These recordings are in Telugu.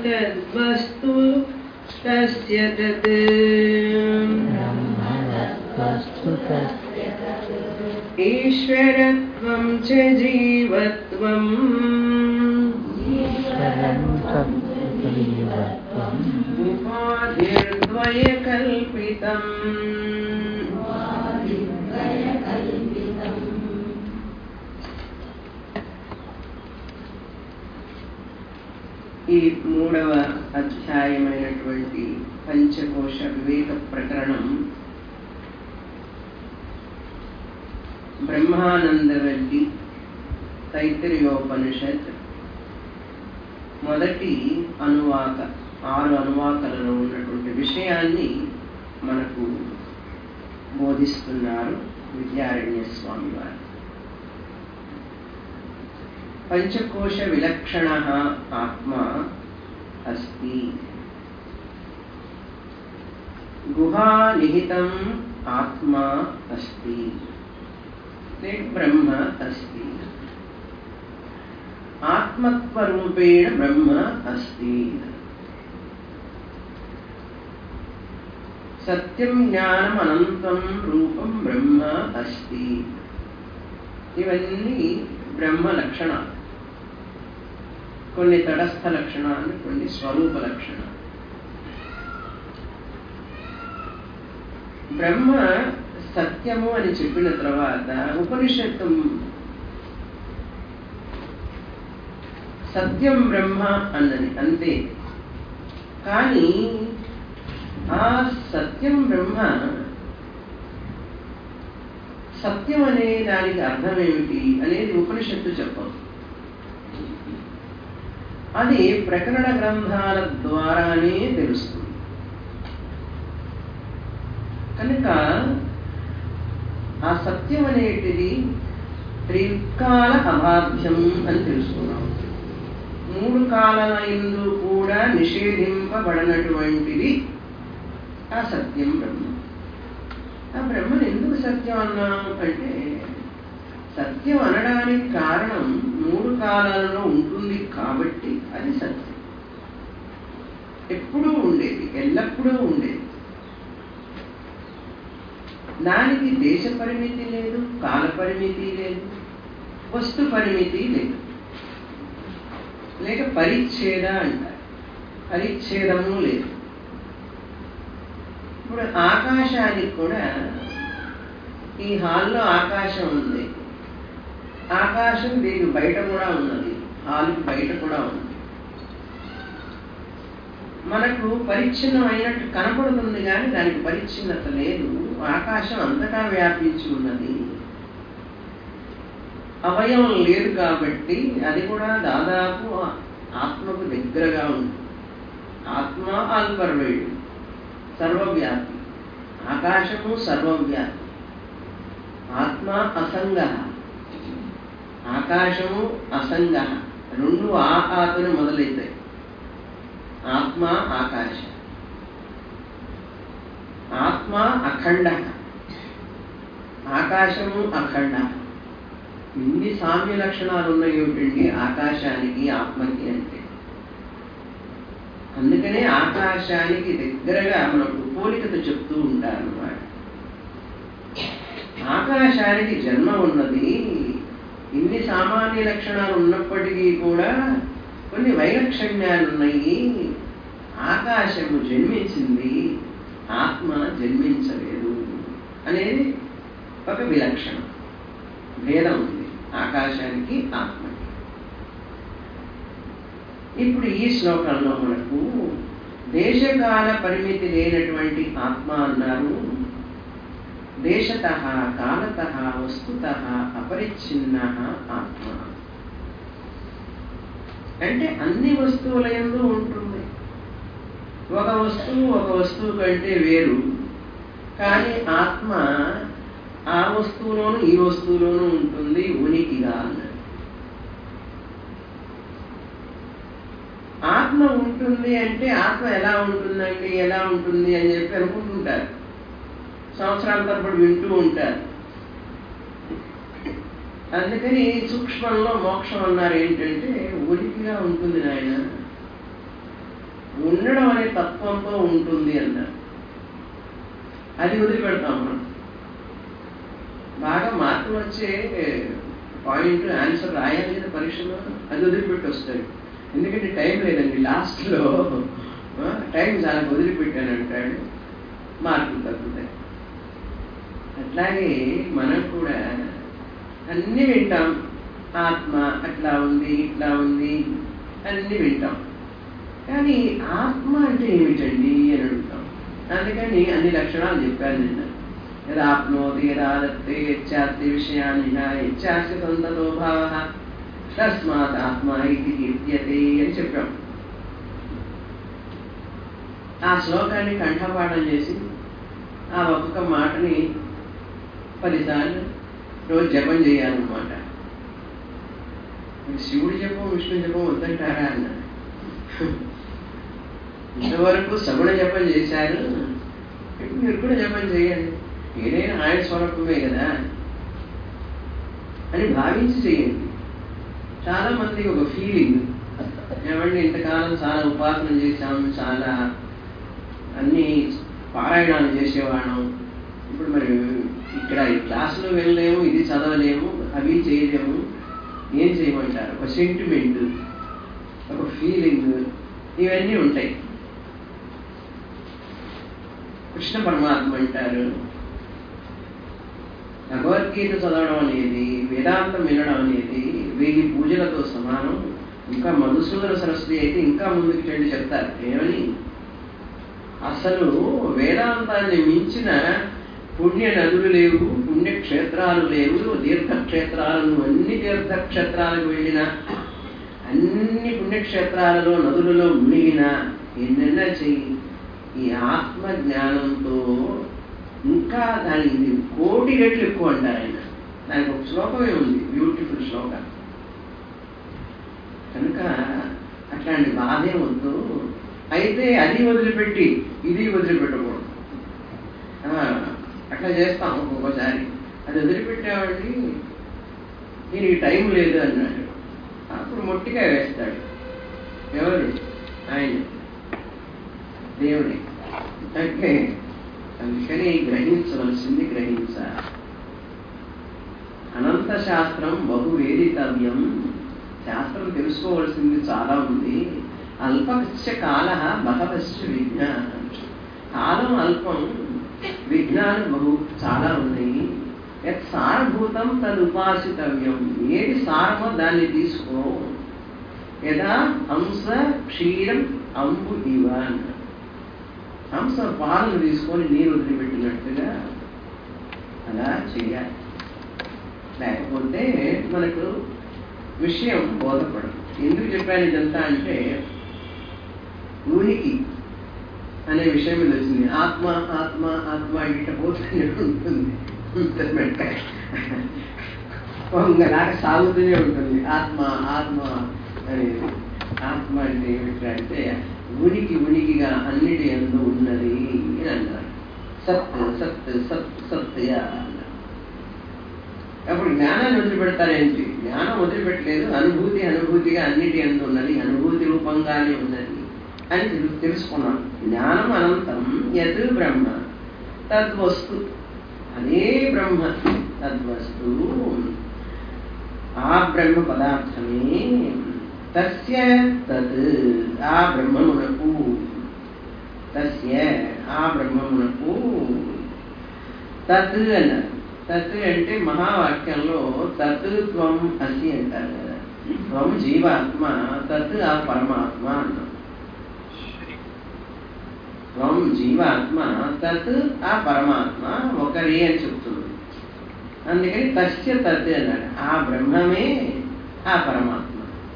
तद्वस्तु तस्य तत् ईश्वरत्वं च जीवत्वम् उपाधिर्द्वयकल्पितम् ఈ మూడవ అధ్యాయమైనటువంటి పంచకోశ వివేక ప్రకరణం బ్రహ్మానందవల్లి తైత్తిరియోపనిషత్ మొదటి అనువాక ఆరు అనువాకలలో ఉన్నటువంటి విషయాన్ని మనకు బోధిస్తున్నారు విద్యారణ్య స్వామి వారు పంచకోశ విలక్షణ ఆత్మ అస్తి గుహా నిహితం ఆత్మ అస్తి లేక బ్రహ్మ అస్తి ఆత్మత్వరూపేణ బ్రహ్మ అస్తి సత్యం జ్ఞానం అనంతం రూపం బ్రహ్మ అస్తి ఇవన్నీ బ్రహ్మ లక్షణాలు కొన్ని తటస్థ లక్షణాలు కొన్ని స్వరూప లక్షణాలు బ్రహ్మ సత్యము అని చెప్పిన తర్వాత ఉపనిషత్తు సత్యం బ్రహ్మ అన్నది అంతే కానీ ఆ సత్యం బ్రహ్మ సత్యం అనే దానికి అర్థం ఏమిటి అనేది ఉపనిషత్తు చెప్పదు అది ప్రకరణ గ్రంథాల ద్వారానే తెలుస్తుంది కనుక ఆ సత్యం అనేటిది త్రికాల అబాధ్యం అని తెలుసుకున్నాం మూడు కాలమైందు కూడా నిషేధింపబడినటువంటిది ఆ సత్యం బ్రహ్మ ఆ బ్రహ్మను ఎందుకు సత్యం అన్నాము అంటే సత్యం అనడానికి కారణం మూడు కాలాలలో ఉంటుంది కాబట్టి అది సత్యం ఎప్పుడూ ఉండేది ఎల్లప్పుడూ ఉండేది దానికి దేశ పరిమితి లేదు కాల పరిమితి లేదు వస్తు పరిమితి లేదు లేక పరిచ్ఛేద అంటారు పరిచ్ఛేదము లేదు ఇప్పుడు ఆకాశానికి కూడా ఈ హాల్లో ఆకాశం ఉంది ఆకాశం దీనికి బయట కూడా ఉన్నది హాల్కి బయట కూడా ఉంది మనకు పరిచ్ఛిన్నం అయినట్టు కనపడుతుంది కానీ దానికి పరిచ్ఛిన్నత లేదు ఆకాశం అంతటా వ్యాపించి ఉన్నది అవయవం లేదు కాబట్టి అది కూడా దాదాపు ఆత్మకు దగ్గరగా ఉంది ఆత్మ ఆల్పర్వేయుడు సర్వవ్యాపి ఆకాశము సర్వవ్యాపి ఆత్మ అసంగ ఆకాశము అసంగ రెండు ఆ ఆతను మొదలవుతాయి ఆత్మ ఆకాశ ఆత్మ అఖండ ఆకాశము అఖండ ఇన్ని సామ్య లక్షణాలు ఉన్నాయి ఏమిటండి ఆకాశానికి ఆత్మకి అంటే అందుకనే ఆకాశానికి దగ్గరగా మనకు పోలికత చెప్తూ ఉంటారు అన్నమాట ఆకాశానికి జన్మ ఉన్నది ఇన్ని సామాన్య లక్షణాలు ఉన్నప్పటికీ కూడా కొన్ని వైలక్షణ్యాలు ఉన్నాయి ఆకాశము జన్మించింది ఆత్మ జన్మించలేదు అనేది ఒక విలక్షణం భేదం ఉంది ఆకాశానికి ఆత్మకి ఇప్పుడు ఈ శ్లోకంలో మనకు దేశకాల పరిమితి లేనటువంటి ఆత్మ అన్నారు దేశత కాలత వస్తుత అపరిచ్ఛిన్న ఆత్మ అంటే అన్ని వస్తువుల ఎందు ఉంటుంది ఒక వస్తువు ఒక వస్తువు కంటే వేరు కానీ ఆత్మ ఆ వస్తువులోను ఈ వస్తువులోనూ ఉంటుంది ఉనికిగా అన్నాడు ఆత్మ ఉంటుంది అంటే ఆత్మ ఎలా ఉంటుందండి ఎలా ఉంటుంది అని చెప్పి అనుకుంటుంటారు సంవత్సరాల తరబడి వింటూ ఉంటారు అందుకని సూక్ష్మంలో మోక్షం అన్నారు ఏంటంటే ఉనికిగా ఉంటుంది నాయన ఉండడం అనే తత్వంతో ఉంటుంది అన్నారు అది వదిలిపెడతాం మనం బాగా మార్కులు వచ్చే పాయింట్ ఆన్సర్ రాయాలి కదా పరీక్షలో అది వదిలిపెట్టి వస్తాయి ఎందుకంటే టైం లేదండి లాస్ట్లో టైం చాలా వదిలిపెట్టాను అంటాడు మార్కులు తగ్గుతాయి అట్లాగే మనం కూడా అన్నీ వింటాం ఆత్మ అట్లా ఉంది ఇట్లా ఉంది అన్నీ వింటాం కానీ ఆత్మ అంటే ఏమిటండి అని అడుగుతాం అందుకని అన్ని లక్షణాలు చెప్పాను నిన్న యదాప్నోతి యదాదత్తే యచ్చాస్తి విషయాన్ని యచ్చాస్తి సంతతో భావ తస్మాత్ ఆత్మ ఇది కీర్త్యతే అని చెప్పాం ఆ శ్లోకాన్ని కంఠపాఠం చేసి ఆ ఒక్కొక్క మాటని పదిసార్లు రోజు జపం చేయాలన్నమాట మరి శివుడు జపం విష్ణు జపం వద్దంటారా అన్న ఇంతవరకు శ్రవణ జపం చేశారు ఇప్పుడు మీరు కూడా జపం చేయండి ఏదైనా ఆయన స్వరూపమే కదా అని భావించి చేయండి చాలా మందికి ఒక ఫీలింగ్ ఏమండి ఇంతకాలం చాలా ఉపాసన చేశాం చాలా అన్ని పారాయణాలు చేసేవాళ్ళం ఇప్పుడు మరి ఇక్కడ ఈ క్లాసులో వెళ్ళలేము ఇది చదవలేము అవి చేయలేము ఏం చేయమంటారు ఒక సెంటిమెంట్ ఒక ఫీలింగ్ ఇవన్నీ ఉంటాయి కృష్ణ పరమాత్మ అంటారు భగవద్గీత చదవడం అనేది వేదాంతం వినడం అనేది వెయ్యి పూజలతో సమానం ఇంకా మధుసూదన సరస్వతి అయితే ఇంకా ముందుకు చెండి చెప్తారు ఏమని అసలు వేదాంతాన్ని మించిన పుణ్య నదులు లేవు పుణ్యక్షేత్రాలు లేవు తీర్థక్షేత్రాలను అన్ని తీర్థక్షేత్రాలకు వెళ్ళిన అన్ని పుణ్యక్షేత్రాలలో నదులలో మునిగిన ఎన్నెన్నా చెయ్యి ఈ ఆత్మ జ్ఞానంతో ఇంకా దాని కోటి రెట్లు ఎక్కువ అంటారు ఆయన దానికి ఒక శ్లోకమే ఉంది బ్యూటిఫుల్ శ్లోకం కనుక అట్లాంటి బాధే వద్దు అయితే అది వదిలిపెట్టి ఇది వదిలిపెట్టకూడదు అట్లా చేస్తాం ఒక్కొక్కసారి అది వదిలిపెట్టామండి దీనికి టైం లేదు అన్నాడు అప్పుడు మొట్టికాయ వేస్తాడు ఎవరు ఆయన దేవుడే అంటే అందుకని గ్రహించవలసింది గ్రహించాలి అనంత శాస్త్రం బహు వేదితవ్యం శాస్త్రం తెలుసుకోవలసింది చాలా ఉంది అల్పశ్చ కాల బహవశ్చ విజ్ఞానం కాలం అల్పం విజ్ఞానం బహు చాలా ఉన్నాయి యత్ సారభూతం తదు ఉపాసితవ్యం ఏది సారమో దాన్ని తీసుకో యదా హంస క్షీరం అంబు ఇవ అన్నారు హంస పాలను తీసుకొని నీరు వదిలిపెట్టినట్టుగా అలా చేయాలి లేకపోతే మనకు విషయం బోధపడదు ఎందుకు చెప్పాను ఇదంతా అంటే ఉనికి అనే విషయం మీద వచ్చింది ఆత్మ ఆత్మ ఆత్మ ఇట పోతూనే ఉంటుంది పొంగలాగా సాగుతూనే ఉంటుంది ఆత్మ ఆత్మ అనేది ఆత్మ అంటే ఏమిటంటే ఉనికి ఉనికిగా అన్నిటి ఎందు ఉన్నది అని అన్నారు సత్ సత్ సత్ సత్య అన్నారు అప్పుడు జ్ఞానాన్ని వదిలిపెడతారేంటి జ్ఞానం వదిలిపెట్టలేదు అనుభూతి అనుభూతిగా అన్నిటి ఎందు ఉన్నది అనుభూతి రూపంగానే ఉన్నది అని తెలు తెలుసుకున్నాం జ్ఞానం అనంతం యద్ బ్రహ్మ తద్వస్తు అదే బ్రహ్మ తద్వస్తు ఆ బ్రహ్మ పదార్థమే తస్య తత్ ఆ బ్రహ్మమునకు తస్య ఆ బ్రహ్మమునకు తత్ అన్నారు తత్ అంటే మహావాక్యంలో తత్ త్వం అసి అంటారు కదా త్వం జీవాత్మ తత్ ఆ పరమాత్మ అన్నాం త్వం జీవాత్మ తత్ ఆ పరమాత్మ ఒకరే అని చెప్తుంది అందుకని తస్య తత్ అన్నాడు ఆ బ్రహ్మమే ఆ పరమాత్మ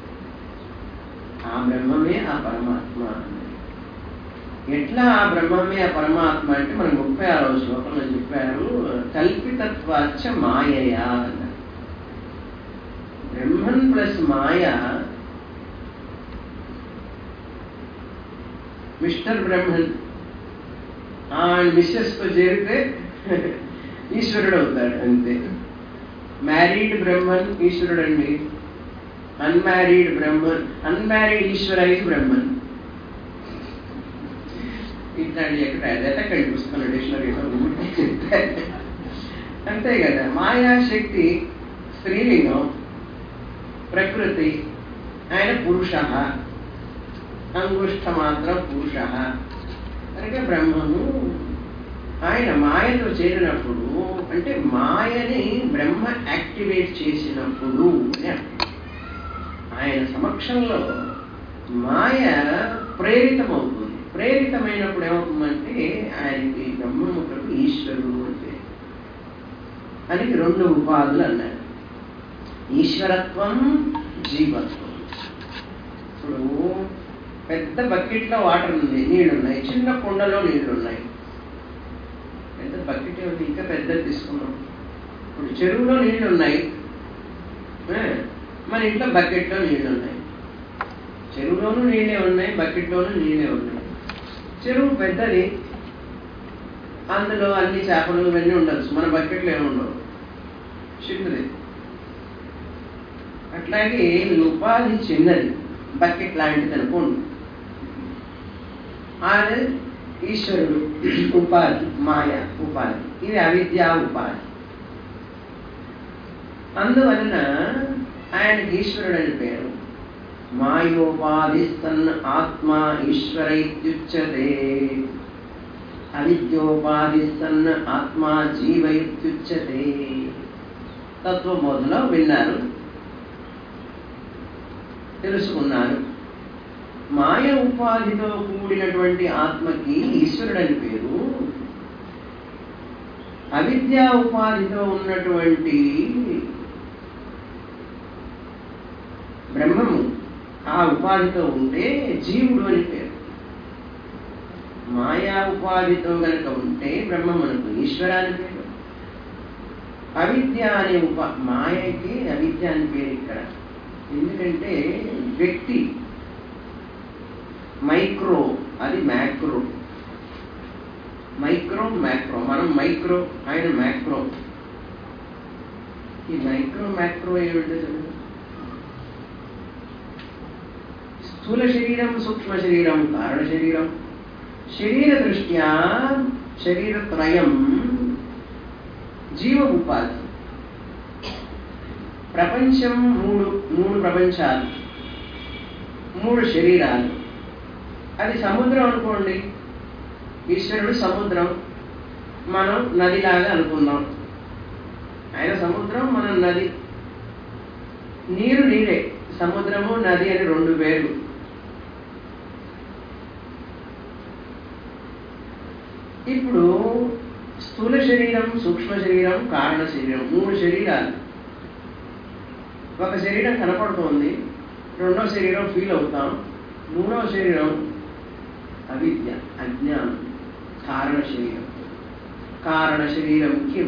ఆ బ్రహ్మమే ఆ పరమాత్మ అన్నాడు ఎట్లా ఆ బ్రహ్మమే ఆ పరమాత్మ అంటే మనకు ముప్పై ఆరవ శ్లోకంలో చెప్పారు కల్పితత్వాచ మాయయా అన్నారు బ్రహ్మన్ ప్లస్ మాయ మిస్టర్ బ్రహ్మన్ ఆ మిస్సెస్తో చేరితే ఈశ్వరుడు అవుతాడు అంతే మ్యారీడ్ బ్రహ్మన్ ఈశ్వరుడు అండి unmarried Brahman unmarried Ishwara is Brahman ఇట్లాంటి ఎక్కడ ఎతకండి పుస్తకం డిక్షనరీలో అంతే కదా మాయాశక్తి స్త్రీలింగం ప్రకృతి ఆయన పురుష అంగుష్ట మాత్రం పురుష కనుక బ్రహ్మము ఆయన మాయతో చేరినప్పుడు అంటే మాయని బ్రహ్మ యాక్టివేట్ చేసినప్పుడు అని అర్థం. ఆయన సమక్షంలో మాయ ప్రేరితమవుతుంది ప్రేరితమైనప్పుడు ఏమవుతుందంటే ఆయనకి బ్రహ్మముఖకు ఈశ్వరుడు అంటే అని రెండు ఉపాధులు అన్నారు ఈశ్వరత్వం జీవత్వం ఇప్పుడు పెద్ద బకెట్లో వాటర్ ఉంది నీళ్ళు ఉన్నాయి చిన్న కుండలో నీళ్లు ఉన్నాయి పెద్ద బకెట్ ఉంది ఇంకా పెద్దది తీసుకున్నాం ఇప్పుడు చెరువులో నీళ్లు ఉన్నాయి ఏ, మన ఇంట్లో బకెట్లో నీళ్లు ఉన్నాయి చెరువులోనూ నీళ్ళే ఉన్నాయి బకెట్లోనూ నీళ్ళే ఉన్నాయి చెరువు పెద్దది అందులో అన్ని చేపలు ఇవన్నీ ఉండొచ్చు మన బకెట్లో ఏమి ఉండవు చిన్నది అట్లాగే ఈ ఉపాధి చిన్నది బకెట్ లాంటిది అనుకోండి అది ఈశ్వరుడు ఉపాధి మాయ ఉపాధి ఇది అవిద్యా ఉపాధి అందువలన ఆయనకి ఈశ్వరుడు అని పేరు మాయోపాధిస్తన్ ఆత్మ ఈశ్వర ఇత్యుచ్యతే అవిద్యోపాధిస్తన్ ఆత్మ జీవ ఇత్యుచ్యతే తత్వబోధలో విన్నారు తెలుసుకున్నారు మాయ ఉపాధితో కూడినటువంటి ఆత్మకి ఈశ్వరుడని పేరు అవిద్యా ఉపాధితో ఉన్నటువంటి బ్రహ్మము ఆ ఉపాధితో ఉంటే జీవుడు అని పేరు మాయా ఉపాధితో గనక ఉంటే బ్రహ్మమునకు ఈశ్వర అని పేరు అవిద్య అనే ఉప మాయకి అవిద్య అని పేరు ఇక్కడ ఎందుకంటే వ్యక్తి మైక్రో అది మ్యాక్రో మైక్రో మ్యాక్రో మనం మైక్రో ఆయన మ్యాక్రో ఈ మైక్రో మ్యాక్రో ఏమిటి అసలు? స్థూల శరీరం సూక్ష్మ శరీరం కారణ శరీరం శరీర దృష్ట్యా శరీరత్రయం జీవ ఉపాధి ప్రపంచం మూడు మూడు ప్రపంచాలు మూడు శరీరాలు అది సముద్రం అనుకోండి ఈశ్వరుడు సముద్రం మనం నదిలాగా అనుకుందాం ఆయన సముద్రం మనం నది నీరు నీరే సముద్రము నది అని రెండు పేర్లు ఇప్పుడు స్థూల శరీరం సూక్ష్మ శరీరం కారణ శరీరం మూడు శరీరాలు ఒక శరీరం కనపడుతోంది రెండో శరీరం ఫీల్ అవుతాం మూడవ శరీరం అవిద్య అజ్ఞానం కారణ శరీరం కారణ శరీరం కిం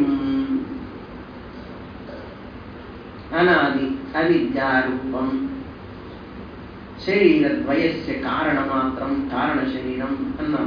అనాది అవిద్యారూపం శరీరద్వయస్య కారణమాత్రం కారణ శరీరం అన్నాం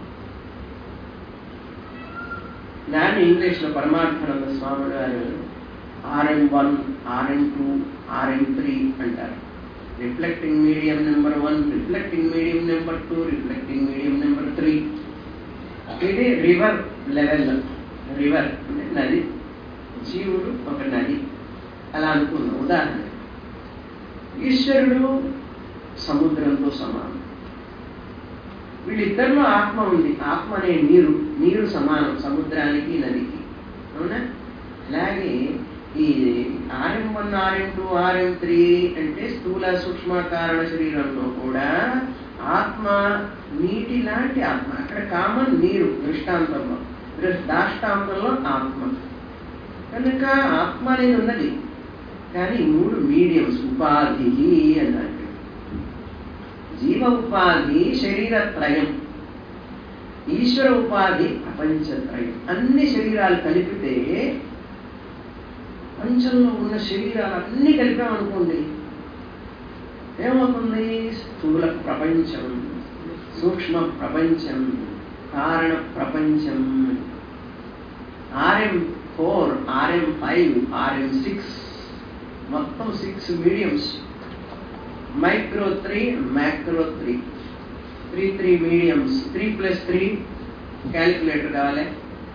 దాన్ని ఇంగ్లీష్లో పరమార్థానంద స్వామి గారు RM one RM two RM three అంటారు reflecting medium number one reflecting medium number two reflecting medium number three ఇది రివర్ లెవెల్ రివర్ అంటే నది జీవుడు ఒక నది అలా అనుకున్నాం ఉదాహరణ ఈశ్వరుడు సముద్రంతో సమానం వీళ్ళిద్దరిలో ఆత్మ ఉంది ఆత్మ అనే నీరు నీరు సమానం సముద్రానికి నదికి అవునా అలాగే ఈ RM one RM two RM three అంటే స్థూల సూక్ష్మ కారణ శరీరంలో కూడా ఆత్మ నీటి లాంటి ఆత్మ అక్కడ కామన్ నీరు దృష్టాంతంలో దృ- దాష్టాంతంలో ఆత్మ కనుక ఆత్మ అనేది ఉన్నది కానీ ఈ మూడు మీడియంస్ ఉపాధి అన్నట్టు జీవ ఉపాధి శరీరత్రయం ఈశ్వర ఉపాధి ప్రపంచత్రయం అన్ని శరీరాలు కలిపితే ప్రపంచంలో ఉన్న శరీరాలు అన్ని కలిపామనుకోండి ఏమవుతుంది స్థూల ప్రపంచం సూక్ష్మ ప్రపంచం కారణ ప్రపంచం RM four RM five RM six మొత్తం six mediums micro three macro three three three mediums three plus three calculator కావాలి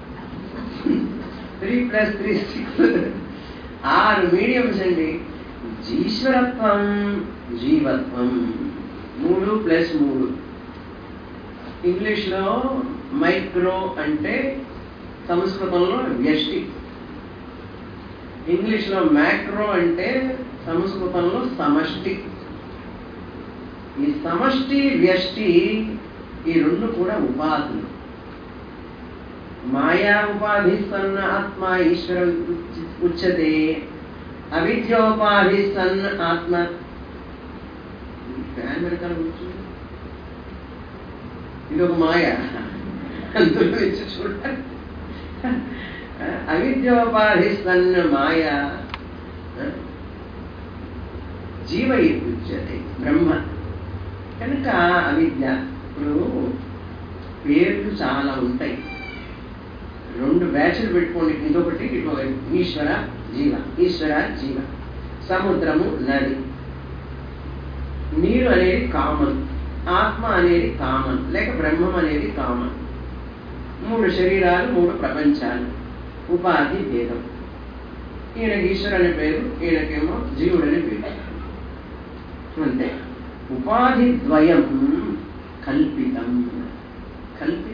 త్రీ ప్లస్ త్రీ సిక్స్ ఆరు మీడియంస్ అండి ఈశ్వరత్వం జీవత్వం మూడు ప్లస్ మూడు ఇంగ్లీష్లో మైక్రో అంటే సంస్కృతంలో వ్యష్టి ఇంగ్లీష్లో మ్యాక్రో అంటే సంస్కృతంలో సమష్టి ఈ సమష్టి వ్యష్టి ఈ రెండు కూడా ఉపాధులు మాయా ఉపాధి సన్న ఆత్మ ఈశ్వర ఉచ్యతే అవిద్యోపాధి సన్ ఆత్మ ఫ్యాన్ వెనకాల కూర్చుంది ఇది ఒక మాయ అందులో ఇచ్చి చూడాలి అవిద్యోపాధి సన్ మాయ జీవ ఉచ్యతే బ్రహ్మ కనుక అవిద్య ఇప్పుడు పేర్లు చాలా ఉంటాయి రెండు బ్యాచ్లు పెట్టుకోండి ఇదొకటి ఇటు ఈశ్వర జీవ ఈశ్వర జీవ సముద్రము నది నీరు అనేది కామన్ ఆత్మ అనేది కామన్ లేక బ్రహ్మం అనేది కామన్ మూడు శరీరాలు మూడు ప్రపంచాలు ఉపాధి భేదం ఈయనకి ఈశ్వరు అనే పేరు ఈయనకేమో జీవుడు అనే పేరు అంతే ఉపాధి ద్వయం కల్పితం కల్పితం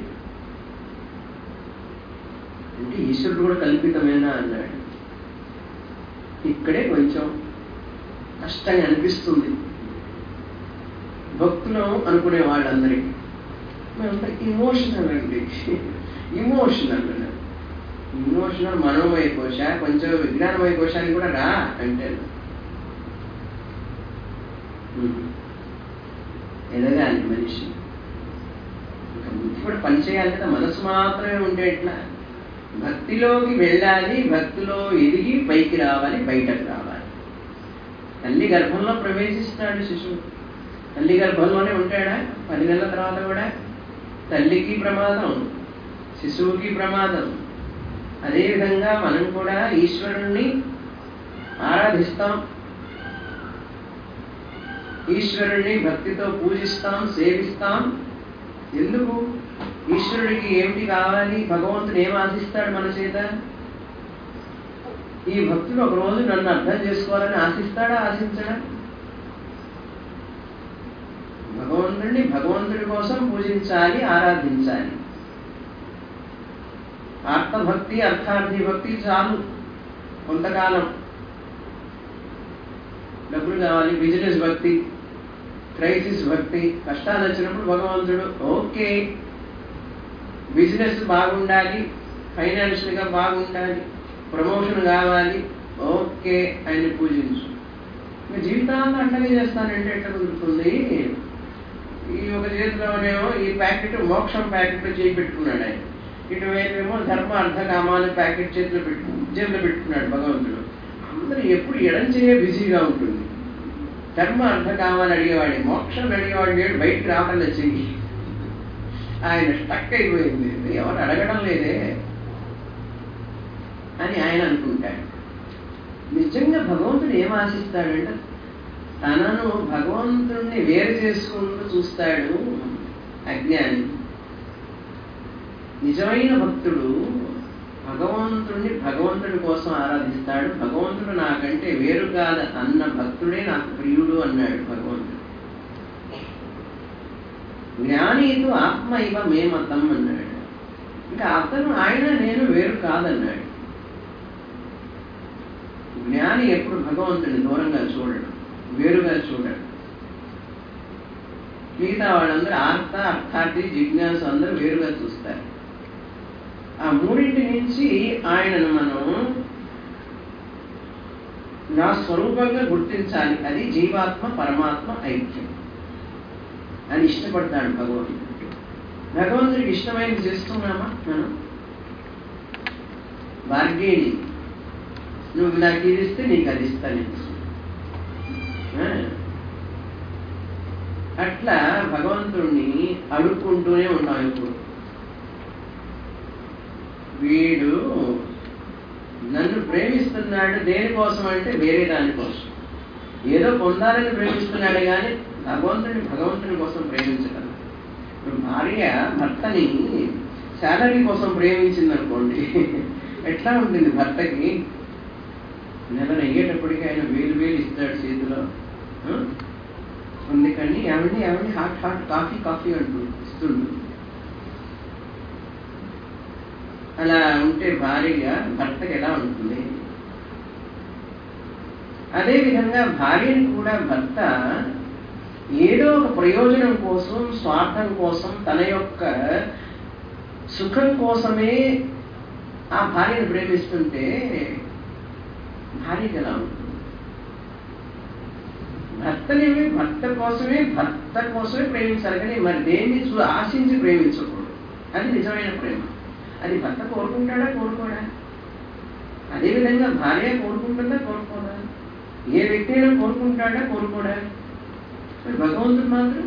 అంటే ఈశ్వరుడు కూడా కల్పితమేనా అన్నాడు ఇక్కడే కొంచెం కష్టంగా అనిపిస్తుంది భక్తులు అనుకునే వాళ్ళందరికీ మేమంతా ఇమోషనల్ అండి ఇమోషనల్ ఇమోషనల్ మనోమయ కోశ కొంచెం విజ్ఞానమయ కోశానికి కూడా రా అంటే ఎదగాలి మనిషి ఇంకా బుద్ధి కూడా పనిచేయాలి కదా మనసు మాత్రమే ఉంటే ఎట్లా భక్తిలోకి వెళ్ళాలి భక్తిలో ఎదిగి పైకి రావాలి బయటకు రావాలి తల్లి గర్భంలో ప్రవేశిస్తాడు శిశువు తల్లి గర్భంలోనే ఉంటాడా పది నెలల తర్వాత కూడా తల్లికి ప్రమాదం శిశువుకి ప్రమాదం అదేవిధంగా మనం కూడా ఈశ్వరుణ్ణి ఆరాధిస్తాం ఈశ్వరుణ్ణి భక్తితో పూజిస్తాం సేవిస్తాం ఎందుకు ఈశ్వరుడికి ఏమిటి కావాలి భగవంతుడు ఏం ఆశిస్తాడు మన చేత ఈ భక్తుడు ఒక రోజు నన్ను అర్థం చేసుకోవాలని ఆశిస్తాడా ఆశించడా భగవంతుడిని భగవంతుడి కోసం పూజించాలి ఆరాధించాలి ఆర్తభక్తి అర్థార్థి భక్తి చాలు కొంతకాలం డబ్బులు కావాలి బిజినెస్ భక్తి క్రైసిస్ భక్తి కష్టాలు వచ్చినప్పుడు భగవంతుడు ఓకే బిజినెస్ బాగుండాలి ఫైనాన్షియల్గా బాగుండాలి ప్రమోషన్ కావాలి ఓకే ఆయన పూజించు ఇంకా జీవితాంతం అట్లాగే చేస్తానంటే ఎట్లా కుదురుతుంది ఈ ఒక చేతిలోనేమో ఈ ప్యాకెట్ మోక్షం ప్యాకెట్ చేయి పెట్టుకున్నాడు ఆయన ఇటువైపు ఏమో ధర్మ అర్థ కామాల ప్యాకెట్ చేతిలో పెట్టు జేబులో పెట్టుకున్నాడు భగవంతుడు అందరూ ఎప్పుడు ఎడం చేయ బిజీగా ఉంటుంది ధర్మ అర్థ కామాలు అడిగేవాడి మోక్షం అడిగేవాడి లేడు బయటికి రావడం చెయ్యి ఆయన స్టక్ అయిపోయింది ఎవరు అడగడం లేదే అని ఆయన అనుకుంటాడు నిజంగా భగవంతుడు ఏం ఆశిస్తాడంటే తనను భగవంతుణ్ణి వేరు చేసుకుంటూ చూస్తాడు అజ్ఞాని నిజమైన భక్తుడు భగవంతుడిని భగవంతుడి కోసం ఆరాధిస్తాడు భగవంతుడు నాకంటే వేరు కాదు అన్న భక్తుడే నాకు ప్రియుడు అన్నాడు భగవంతుడు జ్ఞానీతు ఆత్మ ఇవ మేమతం అన్నాడు ఇంకా అతను ఆయన నేను వేరు కాదన్నాడు జ్ఞాని ఎప్పుడు భగవంతుని దూరంగా చూడడు వేరుగా చూడడు మిగతా వాళ్ళందరూ ఆర్త అర్థార్థి జిజ్ఞాసు అందరూ వేరుగా చూస్తారు ఆ మూడింటి నుంచి ఆయనను మనం నా స్వరూపంగా గుర్తించాలి అది జీవాత్మ పరమాత్మ ఐక్యం అని ఇష్టపడతాడు భగవంతుడు భగవంతుడికి ఇష్టమైనది చేస్తున్నామా మనం బార్గేని నువ్వు నాకు ఇది ఇస్తే నీకు అది ఇస్తాను అట్లా భగవంతుడిని అడుక్కుంటూనే ఉన్నాం ఇప్పుడు వీడు నన్ను ప్రేమిస్తున్నాడు దేనికోసం అంటే వేరే దానికోసం ఏదో పొందాలని ప్రేమిస్తున్నాడు కానీ భగవంతుని భగవంతుని కోసం ప్రేమించగలరు ఇప్పుడు భార్య భర్తని శాలరీ కోసం ప్రేమించింది అనుకోండి ఎట్లా ఉంటుంది భర్తకి నెల అయ్యేటప్పటికి ఆయన వేలు వేలు ఇస్తాడు చేతిలో ఆ? అందుకని ఏమండి ఏమండి హాట్ హాట్ కాఫీ కాఫీ అంటూ ఇస్తుండు అలా ఉంటే భార్యగా భర్తకి ఎలా ఉంటుంది అదేవిధంగా భార్యని కూడా భర్త ఏదో ఒక ప్రయోజనం కోసం స్వార్థం కోసం తన యొక్క సుఖం కోసమే ఆ భార్యను ప్రేమిస్తుంటే భార్యకి ఎలా ఉంటుంది భర్తనేమి భర్త కోసమే భర్త కోసమే ప్రేమించాలి కానీ మరి దేన్ని చూ ఆశించి ప్రేమించకూడదు అది నిజమైన ప్రేమ అది భర్త కోరుకుంటాడా కోరుకోడా అదేవిధంగా భార్య కోరుకుంటుందా కోరుకోదా ఏ వ్యక్తి అయినా కోరుకుంటాడా కోరుకోడా మరి భగవంతుడు మాత్రం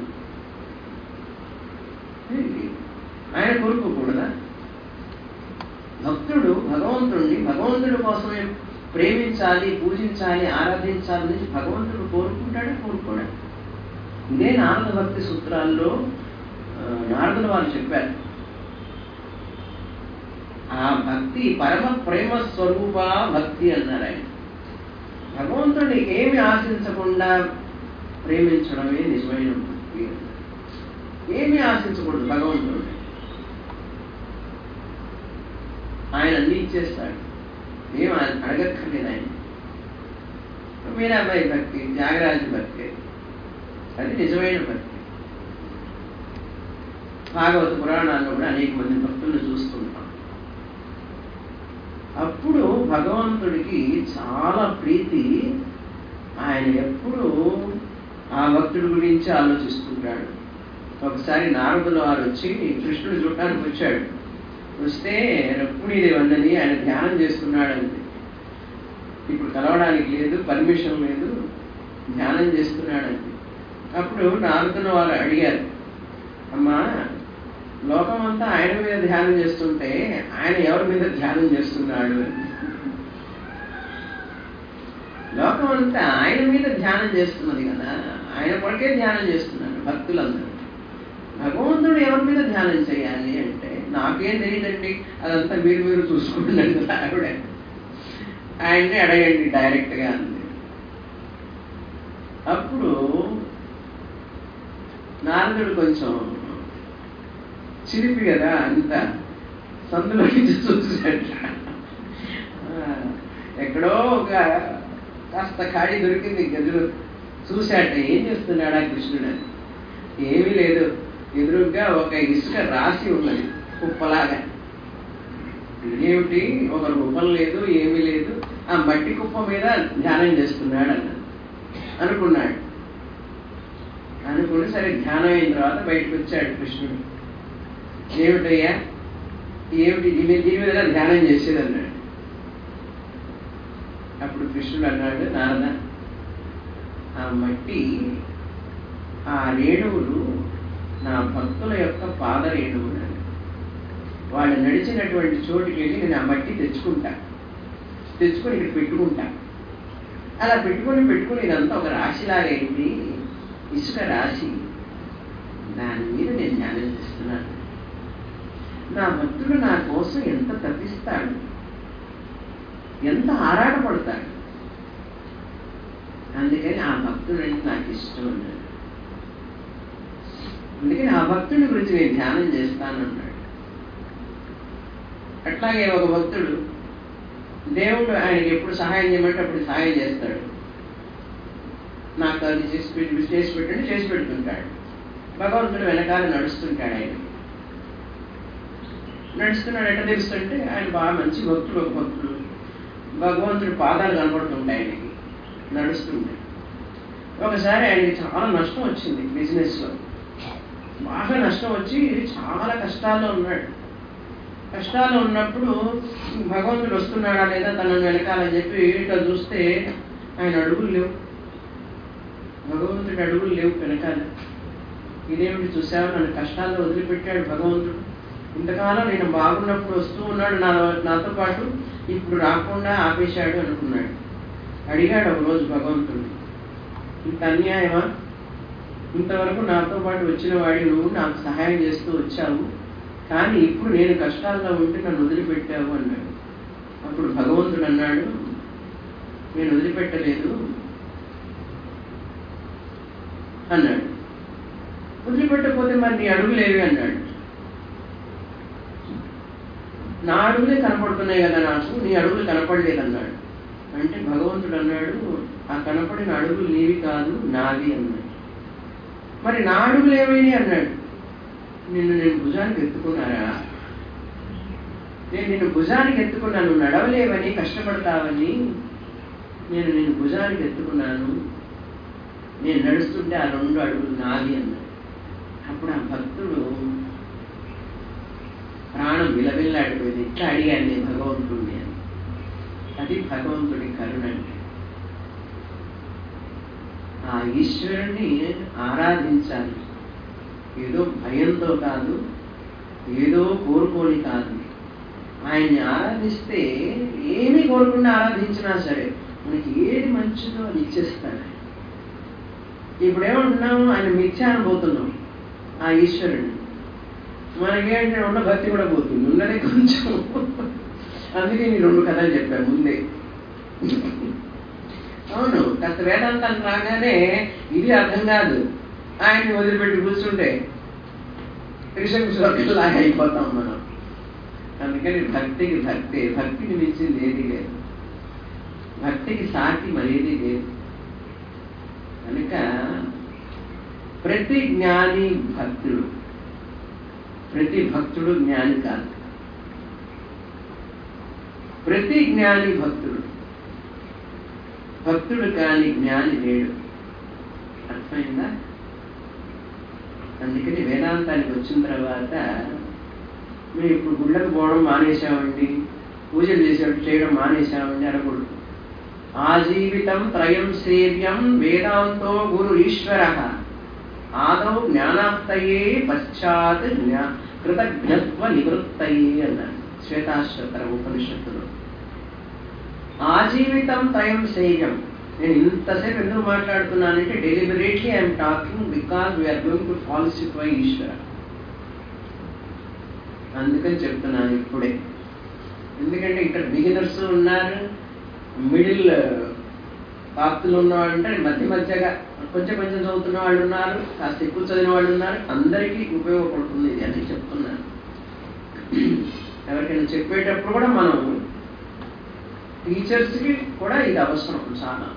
ఏంటి? ఆయన కోరుకోకూడదా భక్తుడు భగవంతుడిని భగవంతుడి కోసమే ప్రేమించాలి పూజించాలి ఆరాధించాలి నుంచి భగవంతుడు కోరుకుంటాడా కోరుకోడా ఇదే నారద భక్తి సూత్రాల్లో ఆ, నారదుల వారు చెప్పారు ఆ భక్తి పరమ ప్రేమ స్వరూప భక్తి అన్నారు ఆయన భగవంతుడిని ఏమి ఆశించకుండా ప్రేమించడమే నిజమైన భక్తి ఏమి ఆశించకూడదు భగవంతుడిని ఆయన అన్ని ఇచ్చేస్తాడు ఏం అ- అడగక్కర్లేదు ఆయన మీరాబాయి భక్తి త్యాగరాజ భక్తి అది నిజమైన భక్తి భాగవత పురాణాల్లో కూడా అనేక మంది భక్తులను చూస్తుంటాం అప్పుడు భగవంతుడికి చాలా ప్రీతి ఆయన ఎప్పుడు ఆ భక్తుడి గురించి ఆలోచిస్తుంటాడు ఒకసారి నారదుల వారు వచ్చి కృష్ణుడు చూడటానికి వచ్చాడు వస్తే రుక్మిణీదేవి అన్నది ఆయన ధ్యానం చేస్తున్నాడంది ఇప్పుడు కలవడానికి లేదు పర్మిషన్ లేదు ధ్యానం చేస్తున్నాడంది అప్పుడు నారదుల వారు అడిగారు అమ్మా లోకమంతా ఆయన మీద ధ్యానం చేస్తుంటే ఆయన ఎవరి మీద ధ్యానం చేస్తున్నాడు అని. లోకమంతా ఆయన మీద ధ్యానం చేస్తున్నది కదా ఆయన కొరకే ధ్యానం చేస్తున్నారు భక్తులందరూ భగవంతుడు ఎవరి మీద ధ్యానం చేయాలి అంటే నాకేం తెలియదండి అదంతా మీరు మీరు చూసుకోండి అంటారు ఆవిడ ఆయన్ని అడగండి డైరెక్ట్గా అంది అప్పుడు నారదుడు కొంచెం చిలిపి కదా అంత సందులో నుంచి చూసాడు ఆ, ఎక్కడో ఒక కాస్త ఖాళీ దొరికింది గదిలో చూశాట ఏం చేస్తున్నాడా కృష్ణుడు అని ఏమీ లేదు ఎదురుగా ఒక ఇసుక రాసి ఉన్నది కుప్పలాగా ఇదేమిటి ఒక రూపం లేదు ఏమీ లేదు ఆ మట్టి కుప్ప మీద ధ్యానం చేస్తున్నాడు అన్నాడు అనుకున్నాడు అనుకుని సరే ధ్యానం అయిన తర్వాత బయటకు వచ్చాడు కృష్ణుడు ఏమిటయ్యా ఏమిటి దీని దీని మీద ధ్యానం చేసేది అన్నాడు అప్పుడు కృష్ణుడు అన్నాడు నారద ఆ మట్టి ఆ రేణువులు నా భక్తుల యొక్క పాద రేణువులు అని. వాళ్ళు నడిచినటువంటి చోటుకి వెళ్ళి నేను ఆ మట్టి తెచ్చుకుంటా తెచ్చుకొని ఇక్కడ పెట్టుకుంటా అలా పెట్టుకొని పెట్టుకొని ఇదంతా ఒక రాశిలాగా అయింది ఇసుక రాశి దాని మీద నేను ధ్యానం చేస్తున్నాను నా భక్తుడు నా కోసం ఎంత తప్పిస్తాడు ఎంత ఆరాటపడతాడు అందుకని ఆ భక్తుడంటే నాకు ఇష్టం అన్నాడు అందుకని ఆ భక్తుడి గురించి నేను ధ్యానం చేస్తానన్నాడు అట్లాగే ఒక భక్తుడు దేవుడు ఆయనకి ఎప్పుడు సహాయం చేయమంటే అప్పుడు సహాయం చేస్తాడు నాకు అది చేసి పెట్టి చేసి పెట్టండి చేసి పెడుతుంటాడు భగవంతుడు వెనకాల నడుస్తుంటాడు ఆయన నడుస్తున్నాడు ఎట్లా తెలుస్తుంటే ఆయన బాగా మంచి భక్తుడు ఒక భక్తుడు భగవంతుడి పాదాలు కనపడుతుంటాయి ఆయనకి నడుస్తుంటాయి ఒకసారి ఆయనకి చాలా నష్టం వచ్చింది బిజినెస్లో బాగా నష్టం వచ్చి చాలా కష్టాల్లో ఉన్నాడు కష్టాలు ఉన్నప్పుడు భగవంతుడు వస్తున్నాడా లేదా తనను వెనకాలని చెప్పి ఇట్లా చూస్తే ఆయన అడుగులు లేవు భగవంతుడి అడుగులు లేవు వెనకాల ఇదేమిటి చూసావు నన్ను కష్టాల్లో వదిలిపెట్టాడు భగవంతుడు ఇంతకాలం నేను బాగున్నప్పుడు వస్తూ ఉన్నాడు నా నాతో పాటు ఇప్పుడు రాకుండా ఆపేశాడు అనుకున్నాడు అడిగాడు ఒక రోజు భగవంతుడు ఇంత అన్యాయమా ఇంతవరకు నాతో పాటు వచ్చిన వాడి నువ్వు నాకు సహాయం చేస్తూ వచ్చావు కానీ ఇప్పుడు నేను కష్టాల్లో ఉంటే నన్ను వదిలిపెట్టావు అన్నాడు అప్పుడు భగవంతుడు అన్నాడు నేను వదిలిపెట్టలేదు అన్నాడు వదిలిపెట్టకపోతే మరి నీ అడుగులేవి అన్నాడు నా అడుగులే కనపడుతున్నాయి కదా నాకు నీ అడుగులు కనపడలేదు అన్నాడు అంటే భగవంతుడు అన్నాడు ఆ కనపడిన అడుగులు నీవి కాదు నావి అన్నాడు మరి నా అడుగులు ఏమైనాయి అన్నాడు నిన్ను నేను భుజానికి ఎత్తుకున్నారా నేను నిన్ను భుజానికి ఎత్తుకున్నాను నడవలేవని కష్టపడతావని నేను నిన్ను భుజానికి ఎత్తుకున్నాను నేను నడుస్తుంటే ఆ రెండు అడుగులు నావి అన్నాడు అప్పుడు ఆ భక్తుడు ప్రాణం విలవిల్లాడిపోయింది ఇట్లా అడిగాను నేను భగవంతుడిని అని అది భగవంతుడి కరుణ అంటే ఆ ఈశ్వరుణ్ణి ఆరాధించాలి ఏదో భయంతో కాదు ఏదో కోరుకోని కాదు ఆయన్ని ఆరాధిస్తే ఏమీ కోరకుండా ఆరాధించినా సరే మనకి ఏది మంచిదో అది ఇచ్చేస్తాడు ఇప్పుడు ఏమంటున్నాము ఆయన మిథ్యా అనుభూతున్నాం ఆ ఈశ్వరుడు మనకేంటే ఉన్న భక్తి కూడా పోతుంది ఉన్నదే కొంచెం అందుకే నేను రెండు కథలు చెప్పాను ముందే అవును కాస్త వేదాంతాన్ని రాగానే ఇది అర్థం కాదు ఆయన్ని వదిలిపెట్టి కూర్చుంటే త్రిశంకులాగా అయిపోతాం మనం అందుకని భక్తికి భక్తి భక్తిని మించింది ఏది లేదు భక్తికి సాటి మరేది లేదు కనుక ప్రతి జ్ఞాని భక్తుడు ప్రతి భక్తుడు జ్ఞాని కాదు ప్రతి జ్ఞాని భక్తుడు భక్తుడు కాని జ్ఞాని లేడు అర్థమైందా అందుకని వేదాంతానికి వచ్చిన తర్వాత మేము ఇప్పుడు గుళ్ళకు పోవడం మానేశామండి పూజలు చేసే చేయడం మానేశామండి అనకూడదు ఆజీవితం త్రయం సేవ్యం వేదాంతో గురు ఈశ్వర ఆదౌ జ్ఞానాప్తయే పశ్చాత్ జ్ఞా కృతజ్ఞత్వ నివృత్తయే అన్నాడు శ్వేతాశ్వతర ఉపనిషత్తులో ఆజీవితం త్రయం సేయం నేను ఇంతసేపు ఎందుకు మాట్లాడుతున్నానంటే deliberately I'm talking because we're going to falsify Ishwara అందుకని చెప్తున్నాను ఇప్పుడే ఎందుకంటే ఇక్కడ బిగినర్స్ ఉన్నారు మిడిల్ పాప్తులు ఉన్నవాళ్ళు అంటే మధ్య మధ్యగా కొంచెం కొంచెం చదువుతున్న వాళ్ళు ఉన్నారు కాస్త ఎక్కువ చదివిన వాళ్ళు ఉన్నారు అందరికీ ఉపయోగపడుతుంది ఇది అని చెప్తున్నాను ఎవరికైనా చెప్పేటప్పుడు కూడా మనం టీచర్స్కి కూడా ఇది అవసరం చాలా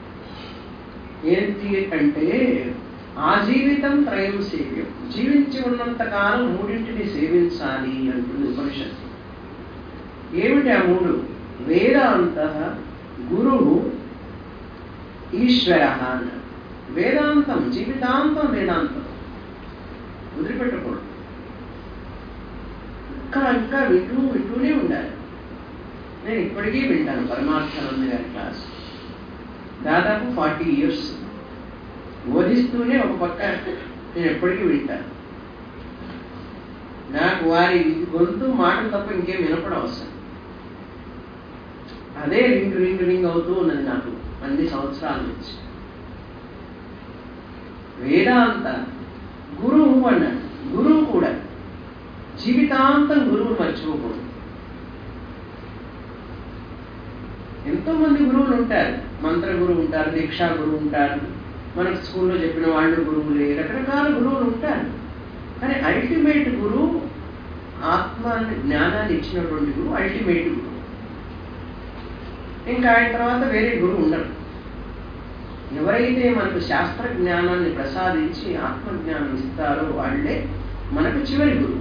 ఏంటి అంటే ఆ జీవితం త్రయం సేవ్యం జీవించి ఉన్నంత కాలం మూడింటిని సేవించాలి అంటుంది ఉపనిషత్తు ఏమిటి ఆ మూడు వేదాంత గురువు ఈశ్వర అన్నాడు వేదాంతం జీవితాంతం వేదాంతం వదిలిపెట్టకూడదు ఇంకా ఇంకా వింటూ వింటూనే ఉండాలి నేను ఇప్పటికీ వింటాను పరమార్థానంద గారి క్లాస్ దాదాపు ఫార్టీ ఇయర్స్ బోధిస్తూనే ఒక పక్క నేను ఎప్పటికీ వింటాను నాకు వారి గొంతు మాటలు తప్ప ఇంకేం వినపడం అవసరం అదే రింగ్ రింగ్ రింగ్ అవుతూ ఉన్నది నాకు అన్ని సంవత్సరాల నుంచి వేదాంత గురువు అన్నాడు గురువు కూడా జీవితాంతం గురువును మర్చిపోకూడదు ఎంతో మంది గురువులు ఉంటారు మంత్ర గురువు ఉంటారు దీక్షా గురువు ఉంటారు మనకు స్కూల్లో చెప్పిన వాళ్ళు గురువులే రకరకాల గురువులు ఉంటారు కానీ అల్టిమేట్ గురువు ఆత్మ జ్ఞానాన్ని ఇచ్చినటువంటి గురువు అల్టిమేట్ గురువు ఇంకా ఆయన తర్వాత వేరే గురువు ఉండరు ఎవరైతే మనకు శాస్త్ర జ్ఞానాన్ని ప్రసాదించి ఆత్మజ్ఞానం ఇస్తారో వాళ్ళే మనకు చివరి గురువు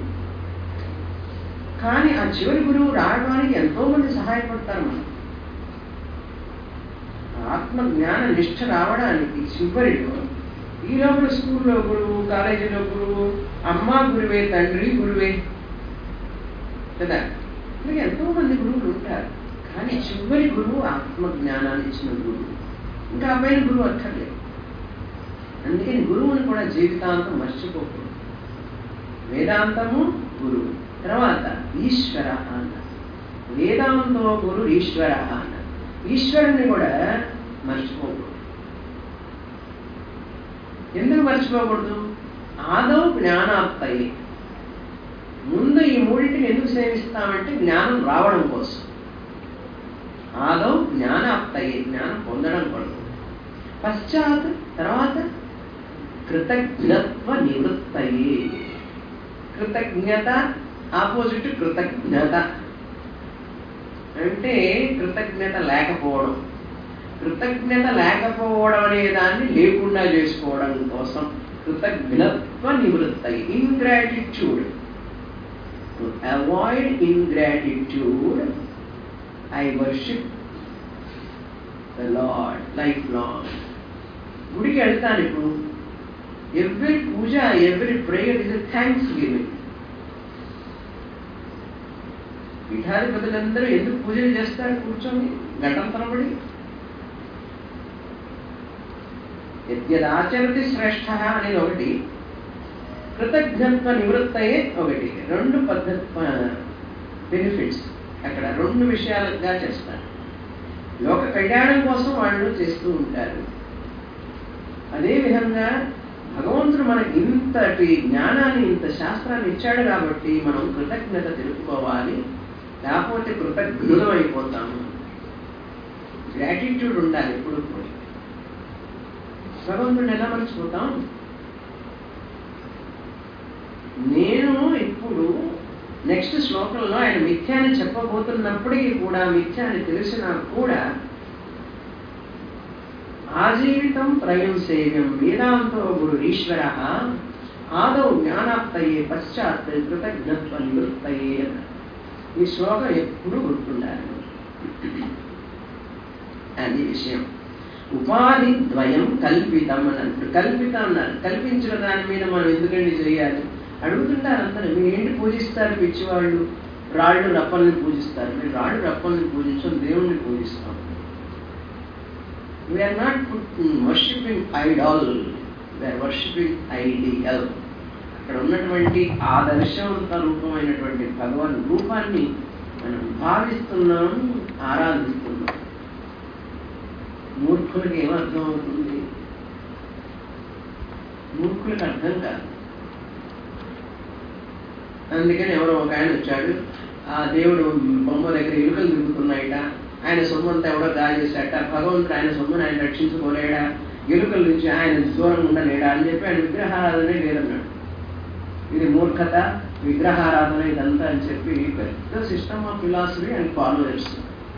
కానీ ఆ చివరి గురువు రావడానికి ఎంతో మంది సహాయపడతారు మనకు ఆత్మ జ్ఞాన నిష్ఠ రావడానికి చివరిలో ఈ లోపల స్కూల్లో గురువు కాలేజీలో గురువు అమ్మ గురువే తండ్రి గురువే కదా ఇలాగ ఎంతో మంది గురువులు ఉంటారు కానీ చివరి గురువు ఆత్మ జ్ఞానాన్ని ఇచ్చిన గురువు ఇంకా అబ్బాయిన గురువు అక్కర్లేదు అందుకని గురువుని కూడా జీవితాంతం మర్చిపోకూడదు వేదాంతము గురువు తర్వాత ఈశ్వర అన్న వేదాంతో గురు ఈశ్వర అన్న ఈశ్వరుని కూడా మర్చిపోకూడదు ఎందుకు మర్చిపోకూడదు ఆదౌ జ్ఞానాప్తయి ముందు ఈ మూడింటిని ఎందుకు సేవిస్తామంటే జ్ఞానం రావడం కోసం ఆదౌ జ్ఞానాప్తయి జ్ఞానం పొందడం కొరకు పశ్చాత్ తర్వాత కృతజ్ఞత్వ నివృత్తయే కృతజ్ఞత ఆపోజిట్ కృతజ్ఞత అంటే కృతజ్ఞత లేకపోవడం కృతజ్ఞత లేకపోవడం అనే దాన్ని లేకుండా చేసుకోవడం కోసం కృతజ్ఞత్వ నివృత్తయి ingratitude to avoid ingratitude I worship the lord life long గుడికి వెళ్తాను ఇప్పుడు every puja every prayer is thanksgiving పీఠాధిపతులందరూ ఎందుకు పూజలు చేస్తారు కూర్చొని గంటల తరబడి యద్యదాచరతి శ్రేష్ఠ అనేది ఒకటి కృతజ్ఞత్వ నివృత్తయే ఒకటి రెండు పద్ధతి బెనిఫిట్స్ అక్కడ రెండు విషయాలుగా చేస్తారు లోక కళ్యాణం కోసం వాళ్ళు చేస్తూ ఉంటారు అదేవిధంగా భగవంతుడు మనకి ఇంతటి జ్ఞానాన్ని ఇంత శాస్త్రాన్ని ఇచ్చాడు కాబట్టి మనం కృతజ్ఞత తెలుపుకోవాలి లేకపోతే కృతజ్ఞులం అయిపోతాము గ్రాటిట్యూడ్ ఉండాలి ఎప్పుడు కూడా భగవంతుడిని ఎలా మర్చిపోతాం నేను ఇప్పుడు నెక్స్ట్ శ్లోకంలో ఆయన మిథ్యాన్ని చెప్పబోతున్నప్పటికీ కూడా మిథ్యాన్ని తెలిసినా కూడా ఆజీవితం త్రయం సేవ్యం వేదాంతో గురు ఈశ్వర ఆదౌ జ్ఞానాప్తయే పశ్చాత్ కృతజ్ఞత్వ నివృత్తయే అన్నారు ఈ శ్లోకం ఎప్పుడు గుర్తుండాలి అది విషయం ఉపాధి ద్వయం కల్పితం అని అంటారు కల్పితం అన్నారు కల్పించిన దాని మీద మనం ఎందుకండి చేయాలి అడుగుతుంటారు అందరూ మీరు ఏంటి పూజిస్తారు పిచ్చివాళ్ళు రాళ్ళు రప్పల్ని పూజిస్తారు మీరు రాళ్ళు రప్పల్ని పూజించడం దేవుణ్ణి పూజిస్తాం we're not worshipping idol we're worshipping ideal అక్కడ ఉన్నటువంటి ఆదర్శవంత రూపమైనటువంటి భగవాన్ రూపాన్ని మనం భావిస్తున్నాం ఆరాధిస్తున్నాం మూర్ఖులకి ఏమర్థం అవుతుంది మూర్ఖులకు అర్థం కాదు అందుకని ఎవరో ఒక ఆయన వచ్చాడు ఆ దేవుడు బొమ్మ దగ్గర ఎలుకలు తిరుగుతున్నాయట ఆయన సొమ్మంతా ఎవడో గాలి చేశాట భగవంతుడు ఆయన సొమ్మును ఆయన రక్షించుకోలేడా ఎలుకల నుంచి ఆయన దూరంగా ఉండలేడా అని చెప్పి ఆయన విగ్రహారాధనే లేదన్నాడు ఇది మూర్ఖత విగ్రహారాధన ఇదంతా అని చెప్పి పెద్ద system of philosophy and follow చేస్తుంది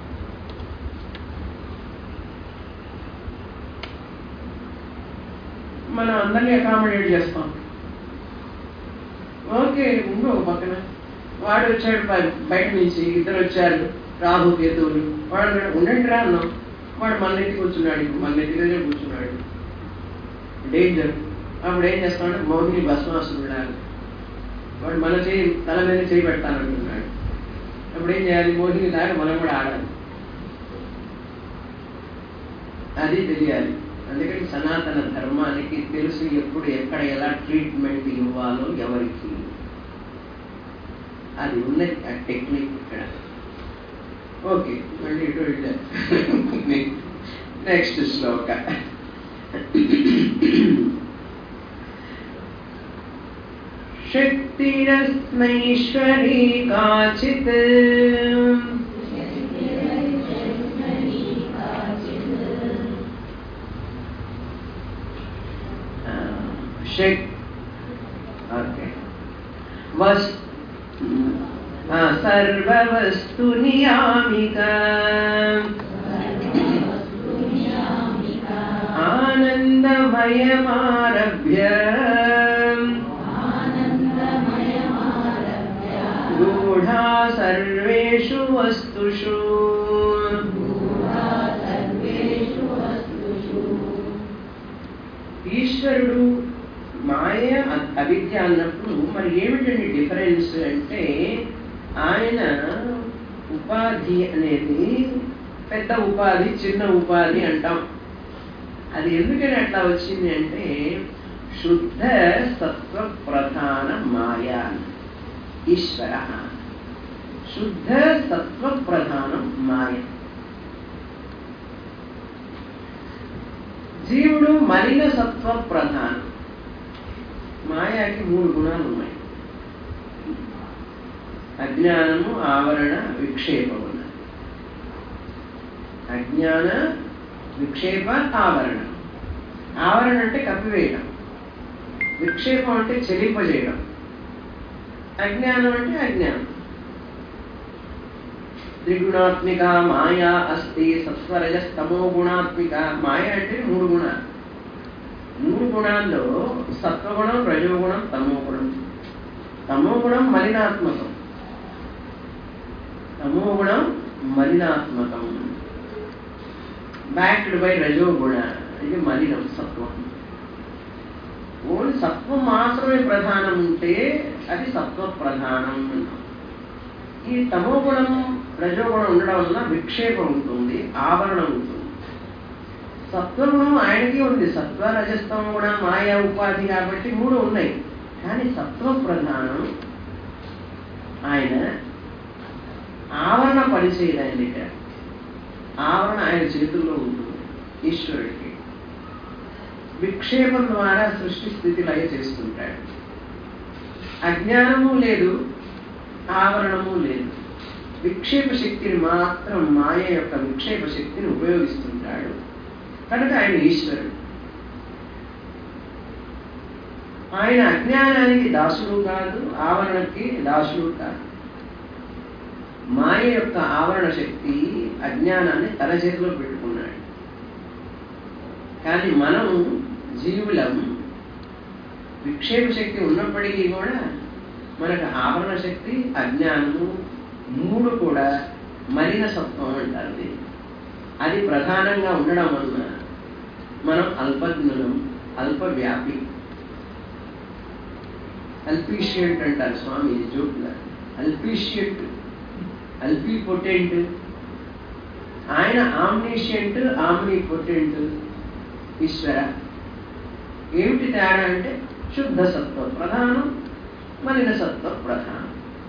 మనం అందరినీ అకామిడేట్ చేస్తాం ఓకే ఉండు ఒక పక్కన వాడు వచ్చాడు బయ- బయట నుంచి ఇద్దరు వచ్చారు రాహు కేతువులు వాడు అన్నాడు, ఉండండి రా అన్నాం వాడు మన నెత్తి కూర్చున్నాడు ఇప్పుడు మన నెత్తి దగ్గర కూర్చున్నాడు డేంజర్ అప్పుడు ఏం చేస్తామంటే మౌని భస్మాసురుడు వాడు మన చేయి తల మీద చేయి పెడతానంటున్నాడు అప్పుడు ఏం చేయాలి మోహిని దాకా మనం కూడా ఆడాలి అది తెలియాలి అందుకని సనాతన ధర్మానికి తెలుసు ఎప్పుడు ఎక్కడ ఎలా ట్రీట్మెంట్ ఇవ్వాలో ఎవరికి అది ఉన్నది ఆ టెక్నిక్ ఇక్కడ ఓకే మళ్ళీ ఇటు వెళ్ళారు నెక్స్ట్ శ్లోక శక్తిరస్మైశ్వరీ కాచిత్ షక్ ఓకే వస్ ఆ, సర్వవస్తు నియామిక ఆనందమయమారభ్య గూఢా సర్వేషు వస్తుషు ఈశ్వరుడు మాయ అ- అవిద్య అన్నప్పుడు మరి ఏమిటండి డిఫరెన్స్ అంటే ఆయన ఉపాధి అనేది పెద్ద ఉపాధి చిన్న ఉపాధి అంటాం అది ఎందుకని అట్లా వచ్చింది అంటే శుద్ధ సత్వ ప్రధాన మాయ ఈశ్వర శుద్ధ సత్వ ప్రధానం మాయ జీవుడు మలిన సత్వ ప్రధానం మాయాకి మూడు గుణాలు ఉన్నాయి అజ్ఞానము ఆవరణ విక్షేపం ఉన్నాయి అజ్ఞాన విక్షేప ఆవరణ ఆవరణ అంటే కప్పివేయడం విక్షేపం అంటే చెలింపజేయడం అజ్ఞానం అంటే అజ్ఞానం త్రిగుణాత్మిక మాయా అస్తి సత్వరజస్తమో గుణాత్మిక మాయ అంటే మూడు గుణాలు మూడు గుణాల్లో సత్వగుణం రజోగుణం తమో గుణం తమో గుణం మలినాత్మకం తమో గుణం మలినాత్మకం బ్యాక్డ్ బై రజోగుణ ఇది మలినం సత్వం ఓన్లీ సత్వం మాత్రమే ప్రధానం ఉంటే అది సత్వ ప్రధానం అన్నాం ఈ తమో గుణం రజోగుణం ఉండడం వల్ల విక్షేపం ఉంటుంది ఆవరణ ఉంటుంది సత్వగుణం ఆయనకి ఉంది సత్వ రజస్తమ గుణ మాయా ఉపాధి కాబట్టి మూడు ఉన్నాయి కానీ సత్వ ప్రధానం ఆయన ఆవరణ పనిచేయదు ఆయన దగ్గర ఆవరణ ఆయన చేతుల్లో ఉంటుంది ఈశ్వరుడికి విక్షేపం ద్వారా సృష్టి స్థితి లయ చేస్తుంటాడు అజ్ఞానము లేదు ఆవరణము లేదు విక్షేప శక్తిని మాత్రం మాయ యొక్క విక్షేప శక్తిని ఉపయోగిస్తుంటాడు కనుక ఆయన ఈశ్వరుడు ఆయన అజ్ఞానానికి దాసుడు కాదు ఆవరణకి దాసుడు కాదు మాయ యొక్క ఆవరణ శక్తి అజ్ఞానాన్ని తన చేతిలో పెట్టుకున్నాడు కానీ మనం జీవులం విక్షేప శక్తి ఉన్నప్పటికీ కూడా మనకు ఆవరణ శక్తి అజ్ఞానము మూడు కూడా మలిన సత్వం అంటారు దీన్ని. అది ప్రధానంగా ఉండడం వలన మనం అల్పజ్ఞులం అల్పవ్యాపి అల్పీషియంట్ అంటారు స్వామి ఇది జోక్గా అల్పీషియంట్ అల్పీ పొటెంట్ ఆయన ఆమ్నీషియంట్ ఆమ్నీ పొటెంట్ ఈశ్వర ఏమిటి తేడా అంటే శుద్ధ సత్వ ప్రధానం మలిన సత్వ ప్రధానం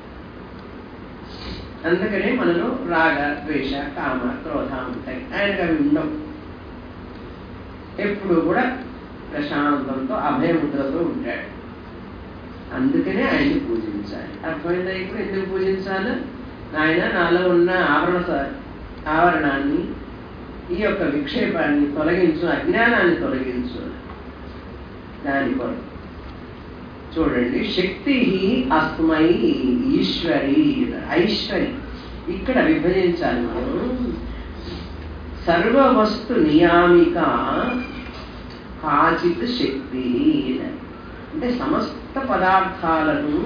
అందుకనే మనలో రాగ ద్వేష కామ క్రోధ ఉంటాయి ఆయనకు అవి ఉండవు ఎప్పుడు కూడా ప్రశాంతంతో అభయముద్రతో ఉంటాడు అందుకనే ఆయన్ని పూజించాలి అర్థమైందా ఇప్పుడు ఎందుకు పూజించాలి ఆయన నాలో ఉన్న ఆవరణ స- ఆవరణాన్ని ఈ యొక్క విక్షేపాన్ని తొలగించు అజ్ఞానాన్ని తొలగించు దాని కొరకు చూడండి శక్తి అస్మై ఈశ్వరి ఐశ్వరి ఇక్కడ విభజించాలి మనం సర్వవస్తు నియామిక కాచిత్ శక్తి అంటే సమస్త పదార్థాలను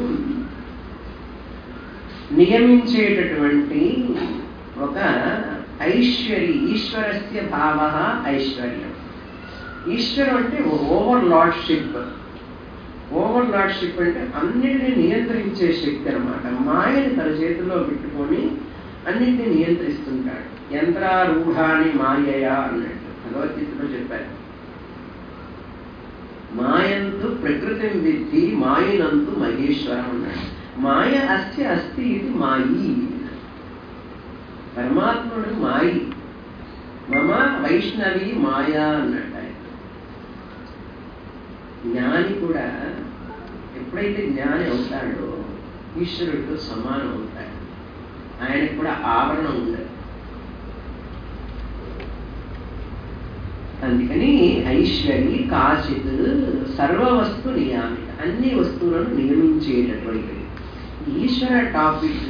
నియమించేటటువంటి ఒక ఐశ్వరి ఈశ్వరస్య భావ ఐశ్వర్యం ఈశ్వరం అంటే ఓవర్ లార్డ్షిప్ ఓవర్ లార్డ్షిప్ అంటే అన్నిటిని నియంత్రించే శక్తి అనమాట మాయని తన చేతిలో పెట్టుకొని అన్నిటిని నియంత్రిస్తుంటాడు యంత్రారూఢాన్ని మాయయా అన్నట్టు భగవద్గీతలో చెప్పారు మాయంతు ప్రకృతి విద్ధి మాయనంతు మహేశ్వరం అన్నాడు మాయ అస్తి అస్తి ఇది మాయి పరమాత్ముడు మాయి మమ వైష్ణవి మాయా అన్నట్టు ఆయన జ్ఞాని కూడా ఎప్పుడైతే జ్ఞాని అవుతాడో ఈశ్వరుడితో సమానం అవుతాడు ఆయనకు కూడా ఆవరణ ఉండదు అందుకని ఐశ్వరి కాచిత్ సర్వవస్తు నియామిక అన్ని వస్తువులను నియమించేటటువంటిది ఈశ్వర టాపిక్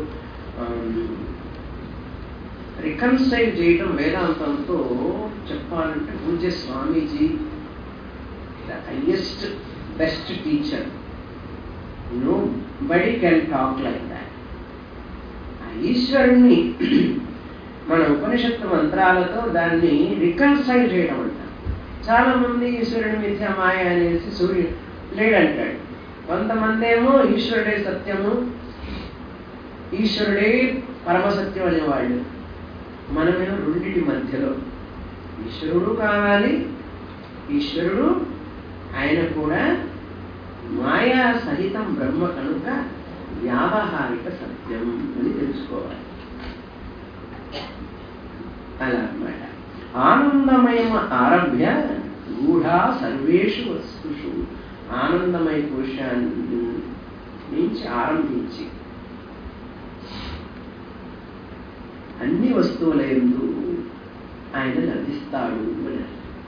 రికన్సైల్ చేయటం వేదాంతంతో చెప్పాలంటే పూజ్య Swamiji the highest best teacher nobody can talk like that ఆ ఈశ్వరుణ్ణి మన ఉపనిషత్తు మంత్రాలతో దాన్ని రికన్సైల్ చేయడం అంటారు చాలా మంది ఈశ్వరుని మిథ్య మాయ అనేసి సూర్యుడు లేడంటాడు కొంతమంది ఏమో ఈశ్వరుడే సత్యము ఈశ్వరుడే పరమసత్యం అనేవాళ్ళు మనమేమో రెండింటి మధ్యలో ఈశ్వరుడు కావాలి ఈశ్వరుడు ఆయన కూడా మాయా సహితం బ్రహ్మ కనుక వ్యావహారిక సత్యం అని తెలుసుకోవాలి అలా అన్నమాట ఆనందమయం ఆరభ్య గూఢ సర్వేషు వస్తుషు ఆనందమయ పురుషాన్ని నుంచి ఆరంభించి అన్ని వస్తువుల ఎందు ఆయన లభిస్తాడు అని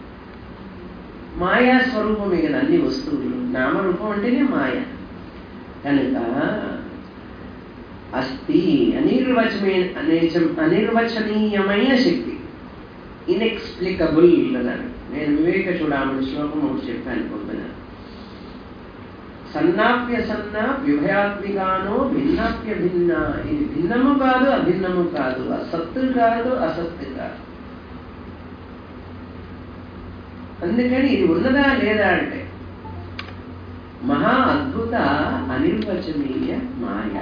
మాయా స్వరూపమే కదా అన్ని వస్తువులు నామరూపం అంటేనే మాయ కనుక అస్థి అనిర్వచమే అనేచం అనిర్వచనీయమైన శక్తి ఇన్ఎక్స్ప్లికబుల్ అన్నారు నేను వివేక చూడమని శ్లోకం ఒకటి చెప్పాను పొద్దున సన్నాప్య సన్న విభయాత్మిగానో భిన్నాప్య భిన్న ఇది భిన్నము కాదు అభిన్నము కాదు అసత్తు కాదు అసత్తు కాదు అందుకని ఇది ఉన్నదా లేదా అంటే మహా అద్భుత అనిర్వచనీయ మాయా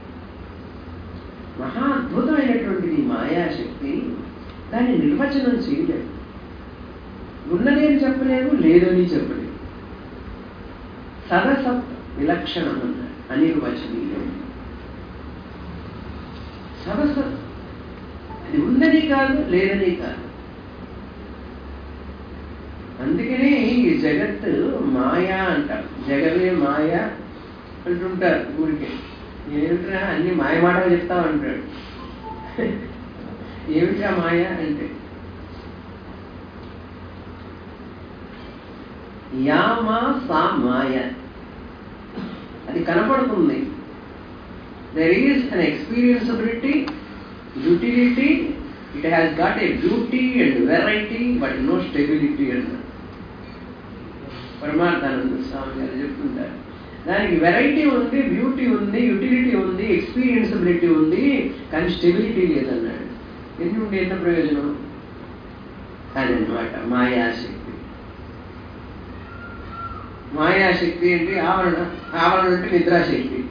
మహా అద్భుతమైనటువంటిది మాయాశక్తి దాన్ని నిర్వచనం చేయలేదు ఉన్నది అని చెప్పలేదు లేదని చెప్పలేదు సదసత్ విలక్షణం అన్నారు అనిర్వచనీయం సదసత్ అది ఉందని కాదు లేదని కాదు అందుకనే ఈ జగత్తు మాయా అంటారు జగమే మాయ అంటుంటారు ఊరికే ఏమిట్రా అన్ని మాయ మాటలు చెప్తావు అంటాడు ఏమిట్రా మాయ అంటే యామా సా మాయ అది కనపడుతుంది there is an experienceability utility it has got a beauty and variety but no stability అన్నారు పరమార్థానంద స్వామి గారు చెప్తుంటారు దానికి వెరైటీ ఉంది బ్యూటీ ఉంది యూటిలిటీ ఉంది ఎక్స్పీరియన్సబిలిటీ ఉంది కానీ స్టెబిలిటీ లేదన్నాడు ఎన్ని ఉంటే ఎంత ప్రయోజనం అదనమాట మాయాశక్తి మాయాశక్తి అంటే ఆవరణ ఆవరణ అంటే నిద్రాశక్తి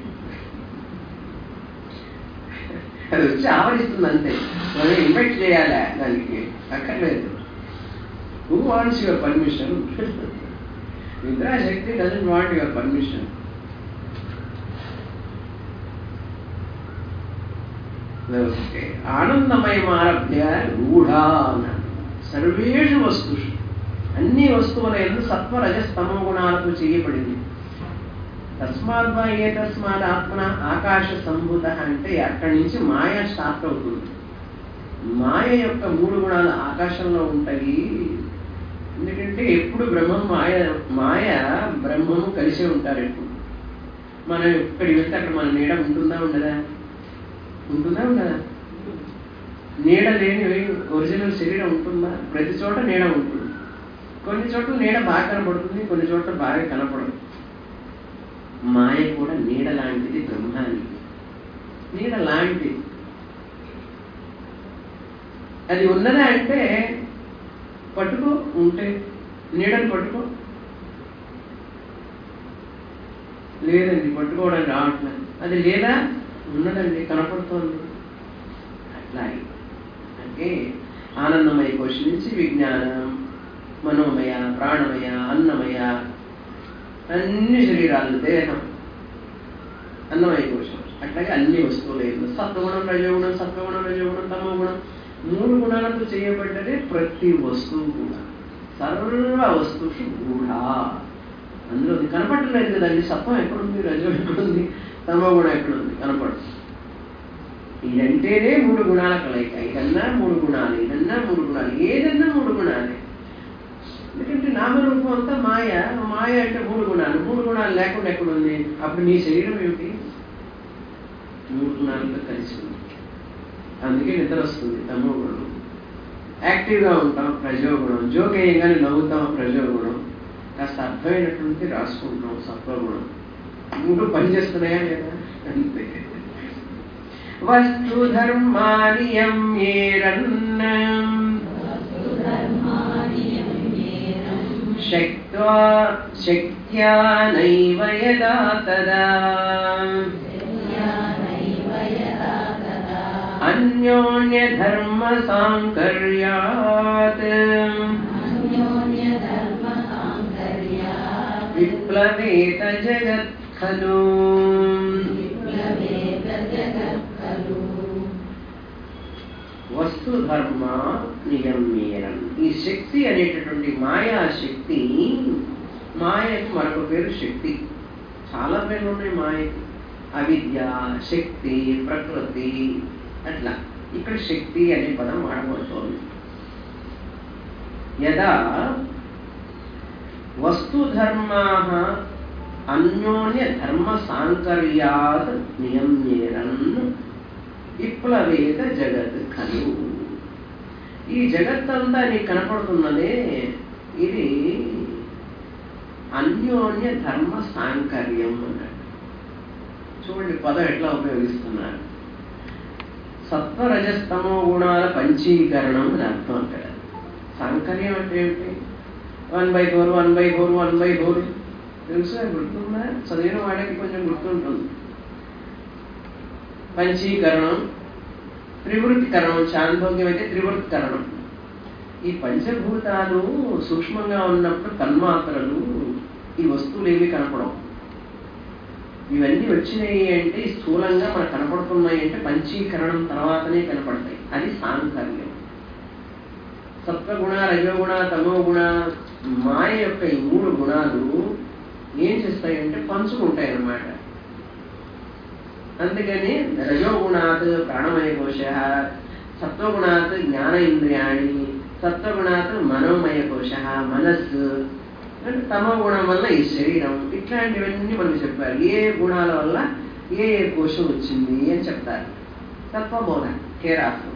అది వచ్చి ఆవరిస్తుంది అంతే మనం ఇన్వైట్ చేయాలా దానికి అక్కర్లేదు హూ వాంట్స్ యువర్ పర్మిషన్ నిద్రాశక్తి doesn't want your permission okay ఆనందమయమారభ్య రూఢా అన్నాడు సర్వేషు వస్తుషు అన్ని వస్తువుల ఎందు సత్వ రజస్తమో గుణాలతో చేయబడింది తస్మాత్ వా ఏ తస్మాత్ ఆత్మన ఆకాశ సంభూత అంటే అక్కడి నుంచి మాయ స్టార్ట్ అవుతుంది మాయ యొక్క మూడు గుణాలు ఆకాశంలో ఉంటాయి ఎందుకంటే ఎప్పుడు బ్రహ్మం మాయ మాయ బ్రహ్మము కలిసే ఉంటారు ఎప్పుడు మనం ఎక్కడికి వెళ్తే అక్కడ మన నీడ ఉంటుందా ఉండదా ఉంటుందా ఉండదా నీడ లేని ఒరిజినల్ శరీరం ఉంటుందా ప్రతి చోట నీడ ఉంటుంది కొన్ని చోట్ల నీడ బాగా కనపడుతుంది కొన్ని చోట్ల బాగా కనపడదు మాయ కూడా నీడ లాంటిది బ్రహ్మానికి నీడ లాంటిది అది ఉన్నదా అంటే పట్టుకో ఉంటే నీడని పట్టుకో లేదండి పట్టుకోవడానికి రావట్లేదు అది లేదా ఉన్నదండి కనపడుతోంది అట్లాగే అంటే ఆనందమయ కోశం నుంచి విజ్ఞానం మనోమయ ప్రాణమయ అన్నమయ అన్ని శరీరాలు దేహం అన్నమయ కోశం అట్లాగే అన్ని వస్తువులు ఏందో సత్వగుణం రజోగుణం సత్వగుణం రజోగుణం తమోగుణం మూడు గుణాలతో చేయబడ్డదే ప్రతి వస్తువు కూడా సర్వ వస్తువు కూడా అందులో అది కనపడలేదు కదండి సత్వం ఎక్కడుంది రజో ఎక్కడుంది తమో గుణం ఎక్కడుంది కనపడదు ఇదంటేనే మూడు గుణాల కలయిక ఇదన్నా మూడు గుణాలు ఇదన్నా మూడు గుణాలు ఏదన్నా మూడు గుణాలే ఎందుకంటే నామరూపం అంతా మాయ మాయ అంటే మూడు గుణాలు మూడు గుణాలు లేకుండా ఎక్కడుంది అప్పుడు నీ శరీరం ఏమిటి మూడు గుణాలతో కలిసి ఉంది అందుకే నిద్ర వస్తుంది తమో గుణం యాక్టివ్గా ఉంటాం ప్రజోగుణం జోకేయంగానే నవ్వుతాం ప్రజోగుణం కాస్త అర్థమైనటువంటి రాసుకుంటాం సత్వగుణం మూడు పనిచేస్తున్నాయా లేదా అంతే వస్తు ధర్మానియమ్యేరన్న శక్త్వా శక్త్యా నైవ యదా తదా अन्योन्यधर्मसाङ्कर्यात् विप्लवेत जगत् खलु వస్తు ధర్మ నియమేరం ఈ శక్తి అనేటటువంటి మాయా శక్తి మాయకు మరొక పేరు శక్తి చాలా పేర్లు ఉన్నాయి మాయకి అవిద్య శక్తి ప్రకృతి అట్లా ఇక్కడ శక్తి అనే పదం వాడబడుతోంది యదా వస్తుధర్మా అన్యోన్య ధర్మ సాంకర్యాత్ నియమ్యేరన్ విప్లవేత జగత్ ఖలు ఈ జగత్తంతా నీకు కనపడుతున్నదే ఇది అన్యోన్య ధర్మ సాంకర్యం అన్నాడు చూడండి పదం ఎట్లా ఉపయోగిస్తున్నారు సత్వరజస్తమో గుణాల పంచీకరణం అని అర్థం అక్కడ సాంకర్యం అంటే ఏమిటి one by four one by four one by four తెలుసా గుర్తుందా చదివిన వాడికి కొంచెం గుర్తుంటుంది పంచీకరణం త్రివృత్తికరణం చాందోగ్యం అయితే త్రివృత్తికరణం ఈ పంచభూతాలు సూక్ష్మంగా ఉన్నప్పుడు తన్మాత్రలు ఈ వస్తువులు ఏమి కనపడవు ఇవన్నీ వచ్చినాయి అంటే స్థూలంగా మనకు కనపడుతున్నాయి అంటే పంచీకరణం తర్వాతనే కనపడతాయి అది సాంకర్యం సత్వగుణ రజోగుణ తమోగుణ మాయ యొక్క ఈ మూడు గుణాలు ఏం చేస్తాయంటే పంచుకుంటాయి అన్నమాట అందుకని రజోగుణాత్ ప్రాణమయ కోశ సత్వగుణాత్ జ్ఞాన ఇంద్రియాణి సత్వగుణాత్ మనోమయ కోశ మనస్సు అంటే తమో గుణం వల్ల ఈ శరీరం ఇట్లాంటివన్నీ మనకు చెప్పారు ఏ గుణాల వల్ల ఏ ఏ కోశం వచ్చింది అని చెప్తారు తత్వబోధ కేరాసు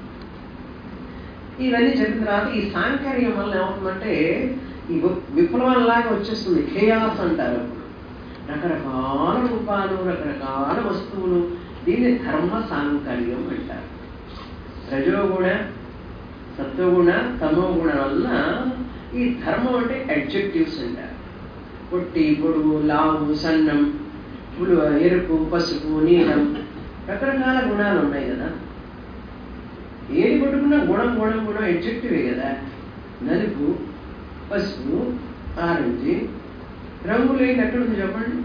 ఇవన్నీ చెప్పిన తర్వాత ఈ సాంకర్యం వల్ల ఏమవుతుందంటే ఈ వి- విప్లవంలాగా వచ్చేస్తుంది ఖేయాస్ అంటారు అప్పుడు రకరకాల రూపాలు రకరకాల వస్తువులు దీన్ని ధర్మ సాంకర్యం అంటారు రజోగుణ సత్వగుణ తమోగుణ వల్ల ఈ ధర్మం అంటే అడ్జెక్టివ్స్ అంటారు పొట్టి పొడుగు లావు సన్నం పులు ఎరుపు పసుపు నీలం రకరకాల గుణాలు ఉన్నాయి కదా ఏది పట్టుకున్నా గుణం గుణం గుణం ఎడ్జెక్టివే కదా నలుపు పసుపు ఆరెంజ్ రంగులు ఏంటి ఎక్కడ ఉంది చెప్పండి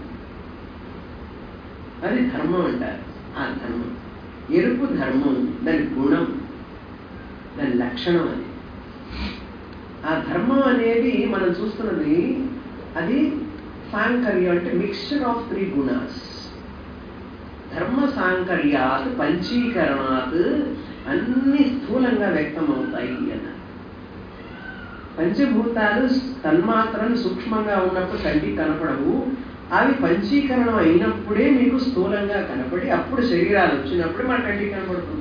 అది ధర్మం అంటారు ఆ ధర్మం ఎరుపు ధర్మం దాని గుణం దాని లక్షణం అది ఆ ధర్మం అనేది మనం చూస్తున్నది అది సాంకర్యం అంటే మిక్స్చర్ ఆఫ్ త్రీ గుణాస్ ధర్మ సాంకర్యాత్ పంచీకరణాత్ అన్ని స్థూలంగా వ్యక్తమవుతాయి అన్న పంచభూతాలు తన్మాత్రలు సూక్ష్మంగా ఉన్నప్పుడు కంటికి కనపడవు అవి పంచీకరణం అయినప్పుడే మీకు స్థూలంగా కనపడి అప్పుడు శరీరాలు వచ్చినప్పుడు మన కంటికి కనపడుతుంది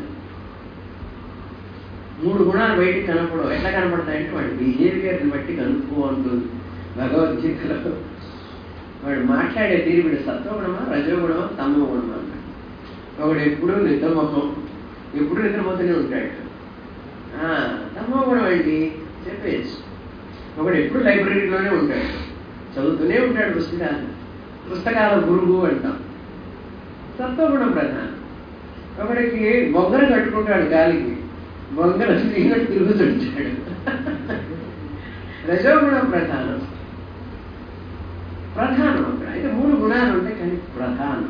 మూడు గుణాలు బయటికి కనపడవు ఎట్లా కనపడతాయంటే వాడి బిహేవియర్ని బట్టి కనుక్కో అంటుంది భగవద్గీతలో వాడు మాట్లాడే తీరు వీడు సత్వగుణమా రజోగుణమా తమో గుణమా అన్నాడు ఒకడు ఎప్పుడూ నిద్రముఖం ఎప్పుడు నిద్రపోతూనే ఉంటాడు ఆ, తమో గుణం ఏంటి చెప్పేసి ఒకడు ఎప్పుడు లైబ్రరీలోనే ఉంటాడు చదువుతూనే ఉంటాడు పుస్తకాలు పుస్తకాల గురువు అంటాం సత్వగుణం ప్రధానం ఒకడికి బొగ్గర కట్టుకుంటాడు గాలికి బొగ్గర తిరిగినట్టు తిరుగుతుంటాడు రజోగుణం ప్రధానం ప్రధానం అక్కడ అయితే మూడు గుణాలు ఉంటాయి కానీ ప్రధానం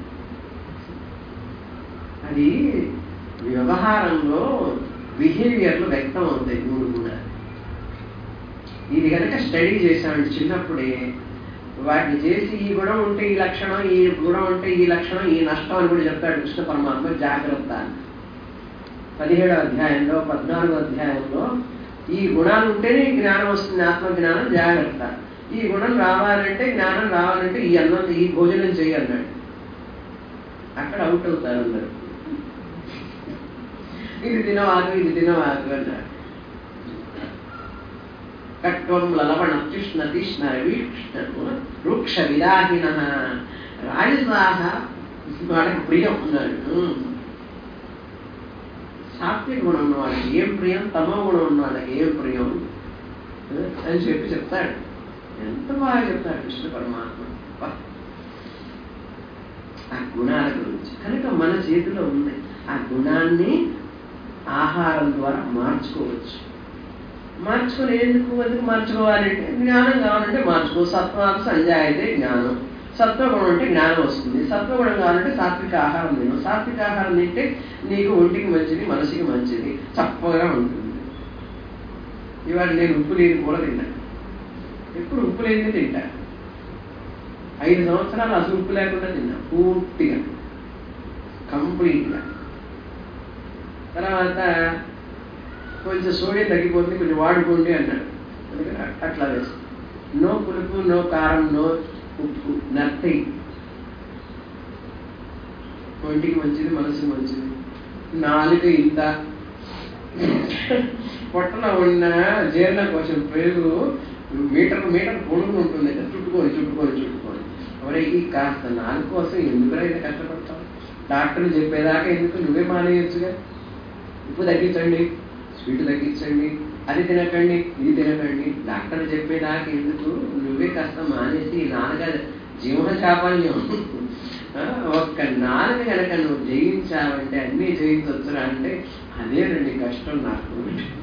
అది వ్యవహారంలో బిహేవియర్లు వ్యక్తం అవుతాయి మూడు గుణాలు ఇది కనుక స్టడీ చేశామంటే చిన్నప్పుడే వాటిని చేసి ఈ గుణం ఉంటే ఈ లక్షణం ఈ గుణం ఉంటే ఈ లక్షణం ఈ నష్టం అని కూడా చెప్తాడు కృష్ణ పరమాత్మ జాగ్రత్త అని. పదిహేడో అధ్యాయంలో పద్నాలుగో అధ్యాయంలో ఈ గుణాలు ఉంటేనే జ్ఞానం వస్తుంది ఆత్మజ్ఞానం జాగ్రత్త ఈ గుణం రావాలంటే జ్ఞానం రావాలంటే ఈ అన్నం ఈ భోజనం చేయన్నాడు అక్కడ అవుట్ అవుతారు అందరు ఇది తినవాకు ఇది తినవాకు అన్నాడు కట్వం లలవణ కృష్ణ తీష్ణ వీక్ష వృక్ష విలాహిన రాజసాహ వాళ్ళకి ప్రియం ఉన్నాడు ఉమ్. సాత్విక గుణం ఉన్న వాళ్ళకి ఏం ప్రియం తమో గుణం ఉన్న వాళ్ళకి ఏం ప్రియం అని చెప్పి చెప్తాడు ఎంత బాగా చెప్తాడు కృష్ణ పరమాత్మ అబ్బా. ఆ గుణాల గురించి కనుక మన చేతిలో ఉంది ఆ గుణాన్ని ఆహారం ద్వారా మార్చుకోవచ్చు మార్చుకుని ఎందుకు ఎందుకు మార్చుకోవాలంటే జ్ఞానం కావాలంటే మార్చుకో సత్వాలు సంజాయ అయితే జ్ఞానం సత్వగుణం అంటే జ్ఞానం వస్తుంది సత్వగుణం కావాలంటే సాత్విక ఆహారం తిను సాత్విక ఆహారం తింటే నీకు ఒంటికి మంచిది మనసుకి మంచిది చప్పగా ఉంటుంది ఇవాళ నేను ఉప్పు లేని కూర తిన్నాను ఎప్పుడు ఉప్పు లేనిది తింటా ఐదు సంవత్సరాలు అసలు ఉప్పు లేకుండా తిన్నా పూర్తిగా కంప్లీట్గా తర్వాత కొంచెం సోడియం తగ్గిపోతుంది కొంచెం వాడుకోండి అన్నాడు అందుకని అట్- అట్లా వేస్తాం నో పులుపు నో కారం నో ఉప్పు నథింగ్ ఒంటికి మంచిది మనసుకి మంచిది నాలుక ఇంత పొట్టలో ఉన్న జీర్ణ కోసం పెరుగు మీటర్ మీటర్ పొడుగు ఉంటుంది కదా, చుట్టుకొని చుట్టుకొని చుట్టుకొని ఎవరే ఈ కాస్త నాలుగు కోసం ఎందుకురా ఇంత కష్టపడతావు డాక్టర్లు చెప్పేదాకా ఎందుకు నువ్వే మానేయచ్చుగా ఉప్పు తగ్గించండి స్వీట్ తగ్గించండి అది తినకండి ఇది తినకండి డాక్టర్లు చెప్పేదాకా ఎందుకు నువ్వే కాస్త మానేసి ఈ నాలుగ జీవన చాపల్యం ఆ, ఒక్క నాలుక కనుక నువ్వు జయించావంటే అన్నీ జయించవచ్చురా అంటే అదేనండి కష్టం నాకు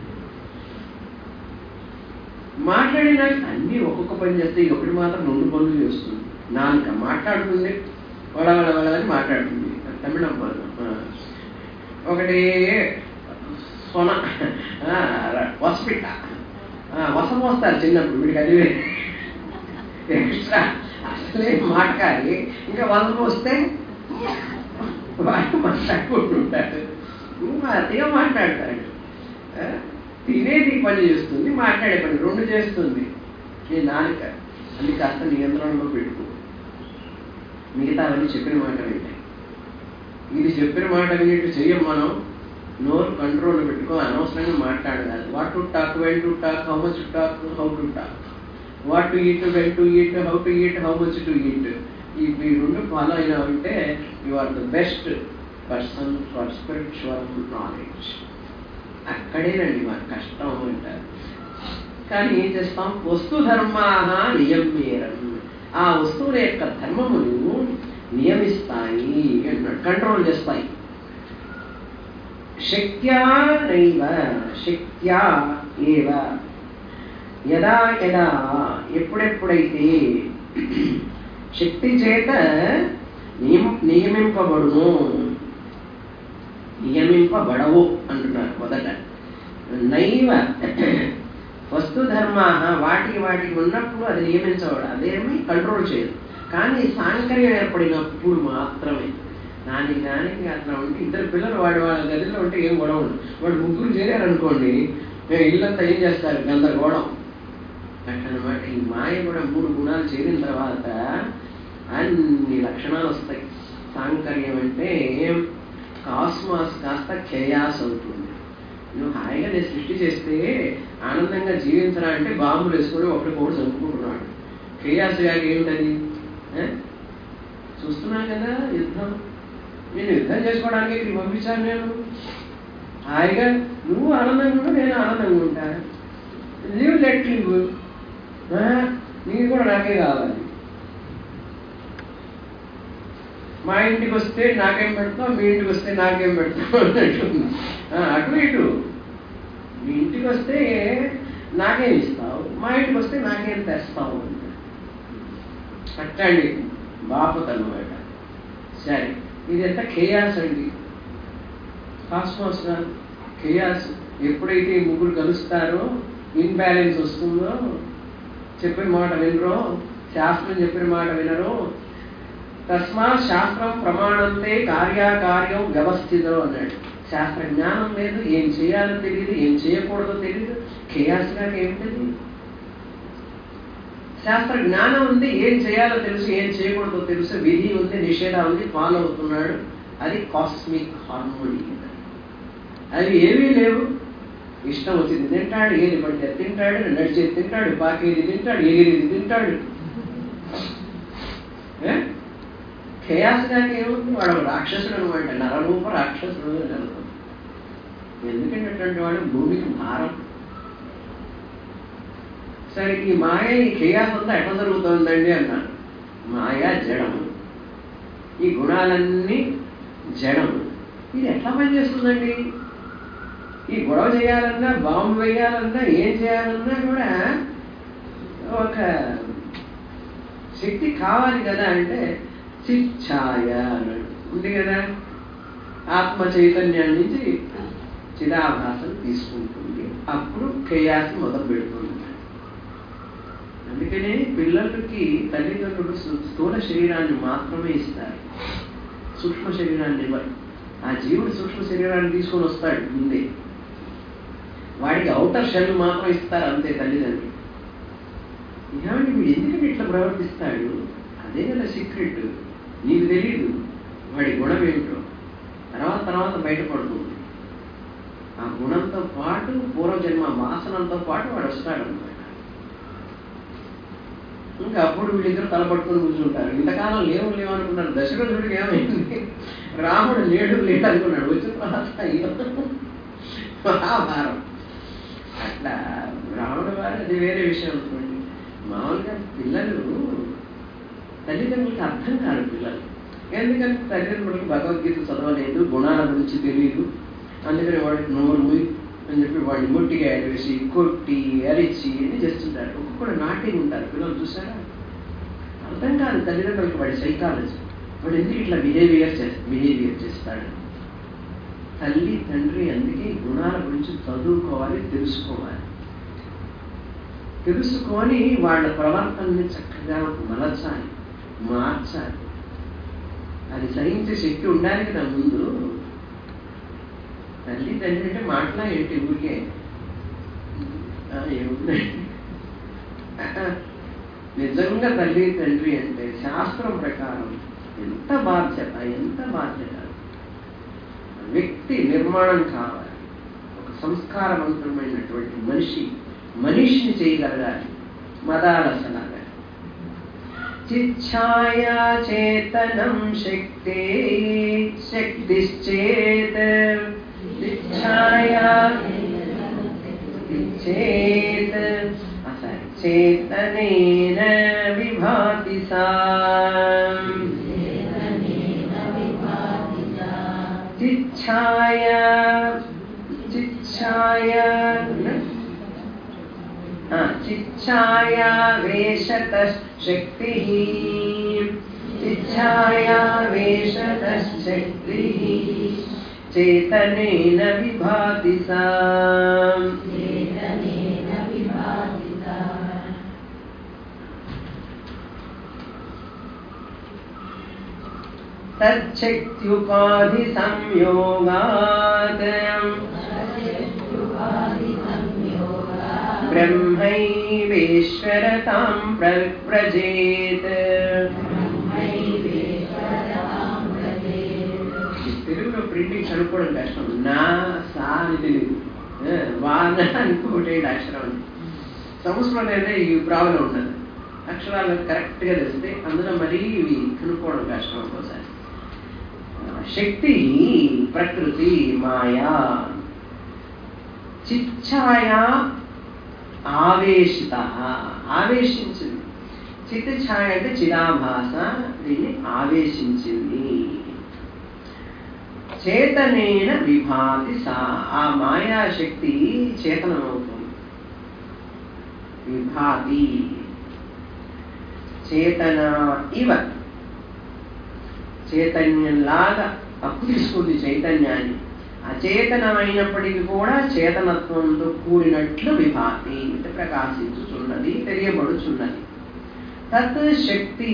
మాట్లాడినా అన్నీ ఒక్కొక్క పని చేస్తే ఈ ఒకటి మాత్రం రెండు పనులు చేస్తుంది నాలుక మాట్లాడుతుంది వడ వడ వడ అని మాట్లాడుతుంది తమిళం పదం. ఆ. ఒకటి సొన ఆ, ర- వసపిట్ట ఆ, వసం వస్తారు చిన్నప్పుడు వీడికి అది వేరే. ఎక్స్ట్రా అసలే మాట్లాడి ఇంకా వసం వస్తే వాడు మాట్లాడుకుంటుంటాడు అతిగా మాట్లాడతాడు ఆ, తినేది పని చేస్తుంది మాట్లాడే పని రెండు చేస్తుంది నీ నాలుక అది కాస్త నియంత్రణలో పెట్టుకో మిగతా అవన్నీ చెప్పిన మాట వింటాయి ఇది చెప్పిన మాట వినేట్టు చెయ్యం మనం నోరు కంట్రోల్ పెట్టుకో అనవసరంగా మాట్లాడదాలి what to talk when to talk how much talk how to talk what to eat when to eat how to eat how much to eat ఈ ఈ రెండు ఫాలో అయినా ఉంటే you are the best person for spiritual knowledge అక్కడేనండి మన కష్టం అంటారు కానీ ఏం చేస్తాం వస్తు ధర్మాహ నియమేరం ఆ వస్తువుల యొక్క ధర్మములు నియమిస్తాయి అన్నాడు కంట్రోల్ చేస్తాయి శక్త్యా నైవ శక్త్యా ఏవ యదా యదా ఎప్పుడెప్పుడైతే శక్తి చేత నియమ నియమింపబడును నియమింపబడవు అంటున్నారు మొదట నైవ వస్తు ధర్మా వాటికి వాటికి ఉన్నప్పుడు అది నియమించబడు అదేమి కంట్రోల్ చేయదు కానీ సాంకర్యం ఏర్పడినప్పుడు మాత్రమే దానికి దానికి అట్లా ఉంటే ఇద్దరు పిల్లలు వాడి వాళ్ళ గదిలో ఉంటే ఏం గొడవ ఉండదు వాడు ముగ్గురు చేరారనుకోండి మేము ఇల్లంతా ఏం చేస్తారు గందరగోళం అట్లనమాట ఈ మాయ కూడా మూడు గుణాలు చేరిన తర్వాత అన్ని లక్షణాలు వస్తాయి సాంకర్యం అంటే కాస్మాస్ కాస్త కేయాస్ అవుతుంది నువ్వు హాయిగా నేను సృష్టి చేస్తే ఆనందంగా జీవించరా అంటే బాంబులు వేసుకొని ఒకరికొకరు చంపుకుంటున్నాడు కేయాస్ గారికి ఏమిటది ఆ? చూస్తున్నాను కదా యుద్ధం నేను యుద్ధం చేసుకోవడానికి ఇక్కడికి పంపించాను నేను హాయిగా నువ్వు ఆనందంగా ఉంటా నేను ఆనందంగా ఉంటా లీవ్ లెట్ లివ్ నీకు కూడా నాకే కావాలి మా ఇంటికి వస్తే నాకేం పెడతావు మీ ఇంటికి వస్తే నాకేం పెడతావు అన్నట్టు ఆ, అటు ఇటు మీ ఇంటికి వస్తే నాకేం ఇస్తావు మా ఇంటికి వస్తే నాకేం తెస్తావు అంట అట్టండి బాపత్ అన్నమాట సరే ఇది ఎంత కేయాస్ అండి కాస్మాస్ కాదు కేయాస్ ఎప్పుడైతే ఈ ముగ్గురు కలుస్తారో ఇన్బ్యాలెన్స్ వస్తుందో చెప్పిన మాట వినరో శాస్త్రం చెప్పిన మాట వినరో తస్మాత్ శాస్త్రం ప్రమాణంతే కార్యాకార్యం వ్యవస్థితం అన్నాడు శాస్త్ర జ్ఞానం లేదు ఏం చేయాలో తెలియదు ఏం చేయకూడదో తెలియదు కేయాస్గా ఏమిటది శాస్త్ర జ్ఞానం ఉంది ఏం చేయాలో తెలుసు ఏం చేయకూడదో తెలుసు విధి ఉంది నిషేధ ఉంది ఫాలో అవుతున్నాడు అది కాస్మిక్ హార్మోనీ అవి ఏమీ లేవు ఇష్టం వచ్చింది తింటాడు ఏది పడితే అది తింటాడు నడిచేది తింటాడు పాకేది తింటాడు ఎగిరేది తింటాడు ఏ? ఖయాస్ గారికి ఏముంది వాడు ఒక రాక్షసుడు అనమాట నరరూప రాక్షసుడు అని అర్థం ఎందుకంటే అటువంటి వాడు భూమికి భారం సరే ఈ మాయ ఈ ఖయాస్ అంతా ఎట్లా జరుగుతుందండి అన్నాడు మాయ జడము ఈ గుణాలన్నీ జడము ఇది ఎట్లా పనిచేస్తుందండి ఈ గొడవ చేయాలన్నా బాంబు వేయాలన్నా ఏం చేయాలన్నా కూడా ఒక శక్తి కావాలి కదా అంటే చిచ్ఛాయ అన్నాడు ఉంది కదా ఆత్మ చైతన్యం నుంచి చిదాభాసం తీసుకుంటుంది అప్పుడు కేయాస్ మొదలు పెడుతుంది అందుకనే పిల్లలకి తల్లిదండ్రులు స్థూ- స్థూల శరీరాన్ని మాత్రమే ఇస్తారు సూక్ష్మ శరీరాన్ని ఇవ్వరు ఆ జీవుడు సూక్ష్మ శరీరాన్ని తీసుకొని వస్తాడు ముందే వాడికి అవుటర్ షెల్ మాత్రం ఇస్తారు అంతే తల్లిదండ్రులు ఏమంటే వీడు ఎందుకంటే ఇట్లా ప్రవర్తిస్తాడు అదే కదా సీక్రెట్ నీకు తెలియదు వాడి గుణం ఏమిటో తర్వాత తర్వాత బయటపడుతుంది ఆ గుణంతో పాటు పూర్వజన్మ వాసనంతో పాటు వాడు వస్తాడు అనమాట ఇంకా అప్పుడు వీళ్ళిద్దరు తలపట్టుకొని కూర్చుంటారు ఇంతకాలం లేవు లేవు అనుకున్నారు దశరథుడికి ఏమైంది రాముడు లేడు లేడు అనుకున్నాడు వచ్చిన తర్వాత అయ్యో మహాభారం అట్లా రాముడు వారు అది వేరే విషయం అనుకోండి మామూలుగా పిల్లలు తల్లిదండ్రులకి అర్థం కాదు పిల్లలు ఎందుకంటే తల్లిదండ్రులకు భగవద్గీత చదవలేదు గుణాల గురించి తెలియదు అందుకని వాడికి నోరు మూయి అని చెప్పి వాడిని మొట్టిగా వేసి కొట్టి అరిచి అని చేస్తుంటారు ఒక్కొక్కడు నాటి ఉంటారు పిల్లలు చూసారా అర్థం కాదు తల్లిదండ్రులకు వాడి సైకాలజీ వాడు ఎందుకు ఇట్లా బిహేవియర్ చేస్తా బిహేవియర్ చేస్తాడు తల్లి తండ్రి అందుకే గుణాల గురించి చదువుకోవాలి తెలుసుకోవాలి తెలుసుకొని వాళ్ళ ప్రవర్తనని చక్కగా మలచాలి మార్చాలి అది సహించే శక్తి ఉండాలి కదా ముందు తల్లి తండ్రి అంటే మాటలా ఏంటి ఊరికే ఆ, ఏముందండి ఆ, నిజంగా తల్లి తండ్రి అంటే శాస్త్రం ప్రకారం ఎంత బాధ్యత ఎంత బాధ్యత వ్యక్తి నిర్మాణం కావాలి ఒక సంస్కారవంతమైనటువంటి మనిషి మనిషిని చేయగలగాలి మదాలసలాగా చిచ్ఛాయా చేతనం శక్తే శక్తిశ్చేత్ చిచ్ఛాయా చేత్ అసలు చేతనేన విభాతి సా చిచ్ఛాయా చిచ్ఛాయా చిచ్ఛాయా వేషత శక్తి చిచ్ఛాయా వేషత శక్తి చేతనేన విభాతి సా తచ్చక్త్యుపాధి సంయోగాత్ బ్రహ్మైవేశ్వరతాం ప్రవ్రజేత్ తెలుగులో ప్రింటింగ్ కనుక్కోవడం కష్టం నా సా అని తెలియదు ఆ, వాన ఇంకొకటి అక్షరం అని సంస్కృతం అయితే ఈ ప్రాబ్లం ఉండదు అక్షరాలు కరెక్ట్గా తెలిస్తే అందులో మరీ ఇవి కనుక్కోవడం కష్టం ఒక్కోసారి ఆ, శక్తి ప్రకృతి మాయా చిచ్ఛాయా ఆవేశిత ఆవేశించింది చిత్త ఛాయ అంటే చిదాభాస దీన్ని ఆవేశించింది చేతనేన విభాతి సా ఆ మాయాశక్తి చేతనమవుతుంది విభాతి చేతన ఇవ చైతన్యంలాగా అప్పు తీసుకుంది చైతన్యాన్ని అచేతనమైనప్పటికీ కూడా చేతనత్వంతో కూడినట్లు విభాతి అంటే ప్రకాశించుచున్నది తెలియబడుచున్నది తత్ శక్తి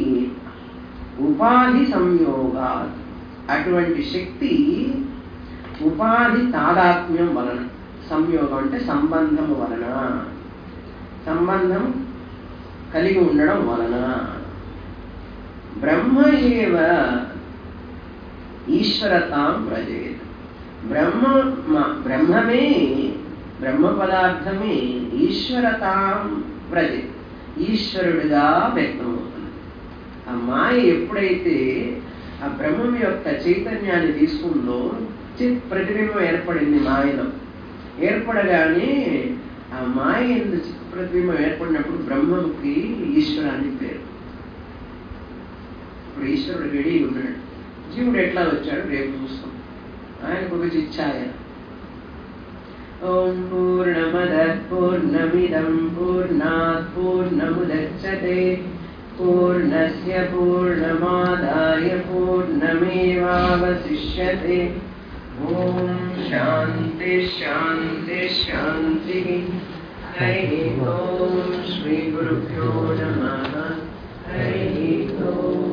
ఉపాధి సంయోగా అటువంటి శక్తి ఉపాధి తాదాత్మ్యం వలన సంయోగం అంటే సంబంధం వలన సంబంధం కలిగి ఉండడం వలన బ్రహ్మ ఏవ ఈశ్వరతాం వ్రజేత్ బ్రహ్మ మ- బ్రహ్మమే బ్రహ్మ పదార్థమే ఈశ్వరతాం వ్రజేత్ ఈశ్వరుడిగా వ్యక్తమవుతుంది ఆ మాయ ఎప్పుడైతే ఆ బ్రహ్మం యొక్క చైతన్యాన్ని తీసుకుందో చిత్ ప్రతిబింబం ఏర్పడింది మాయలో ఏర్పడగానే ఆ మాయ ఎందు చిత్ ప్రతిబింబం ఏర్పడినప్పుడు బ్రహ్మంకి ఈశ్వరాన్ని పేరు ఇప్పుడు ఈశ్వరుడు రెడీ ఉన్నాడు జీవుడు ఎట్లా వచ్చాడు రేపు చూస్తాం ఆయనకు ఒక చిచ్చాయ ఓం పూర్ణమద పూర్ణమిదం పూర్ణాత్ పూర్ణముదచ్చతే పూర్ణస్య పూర్ణమాదాయ పూర్ణమేవావశిష్యతే ఓం శాంతి శాంతి శాంతి హరి ఓం శ్రీ గురుభ్యో నమ హరి ఓం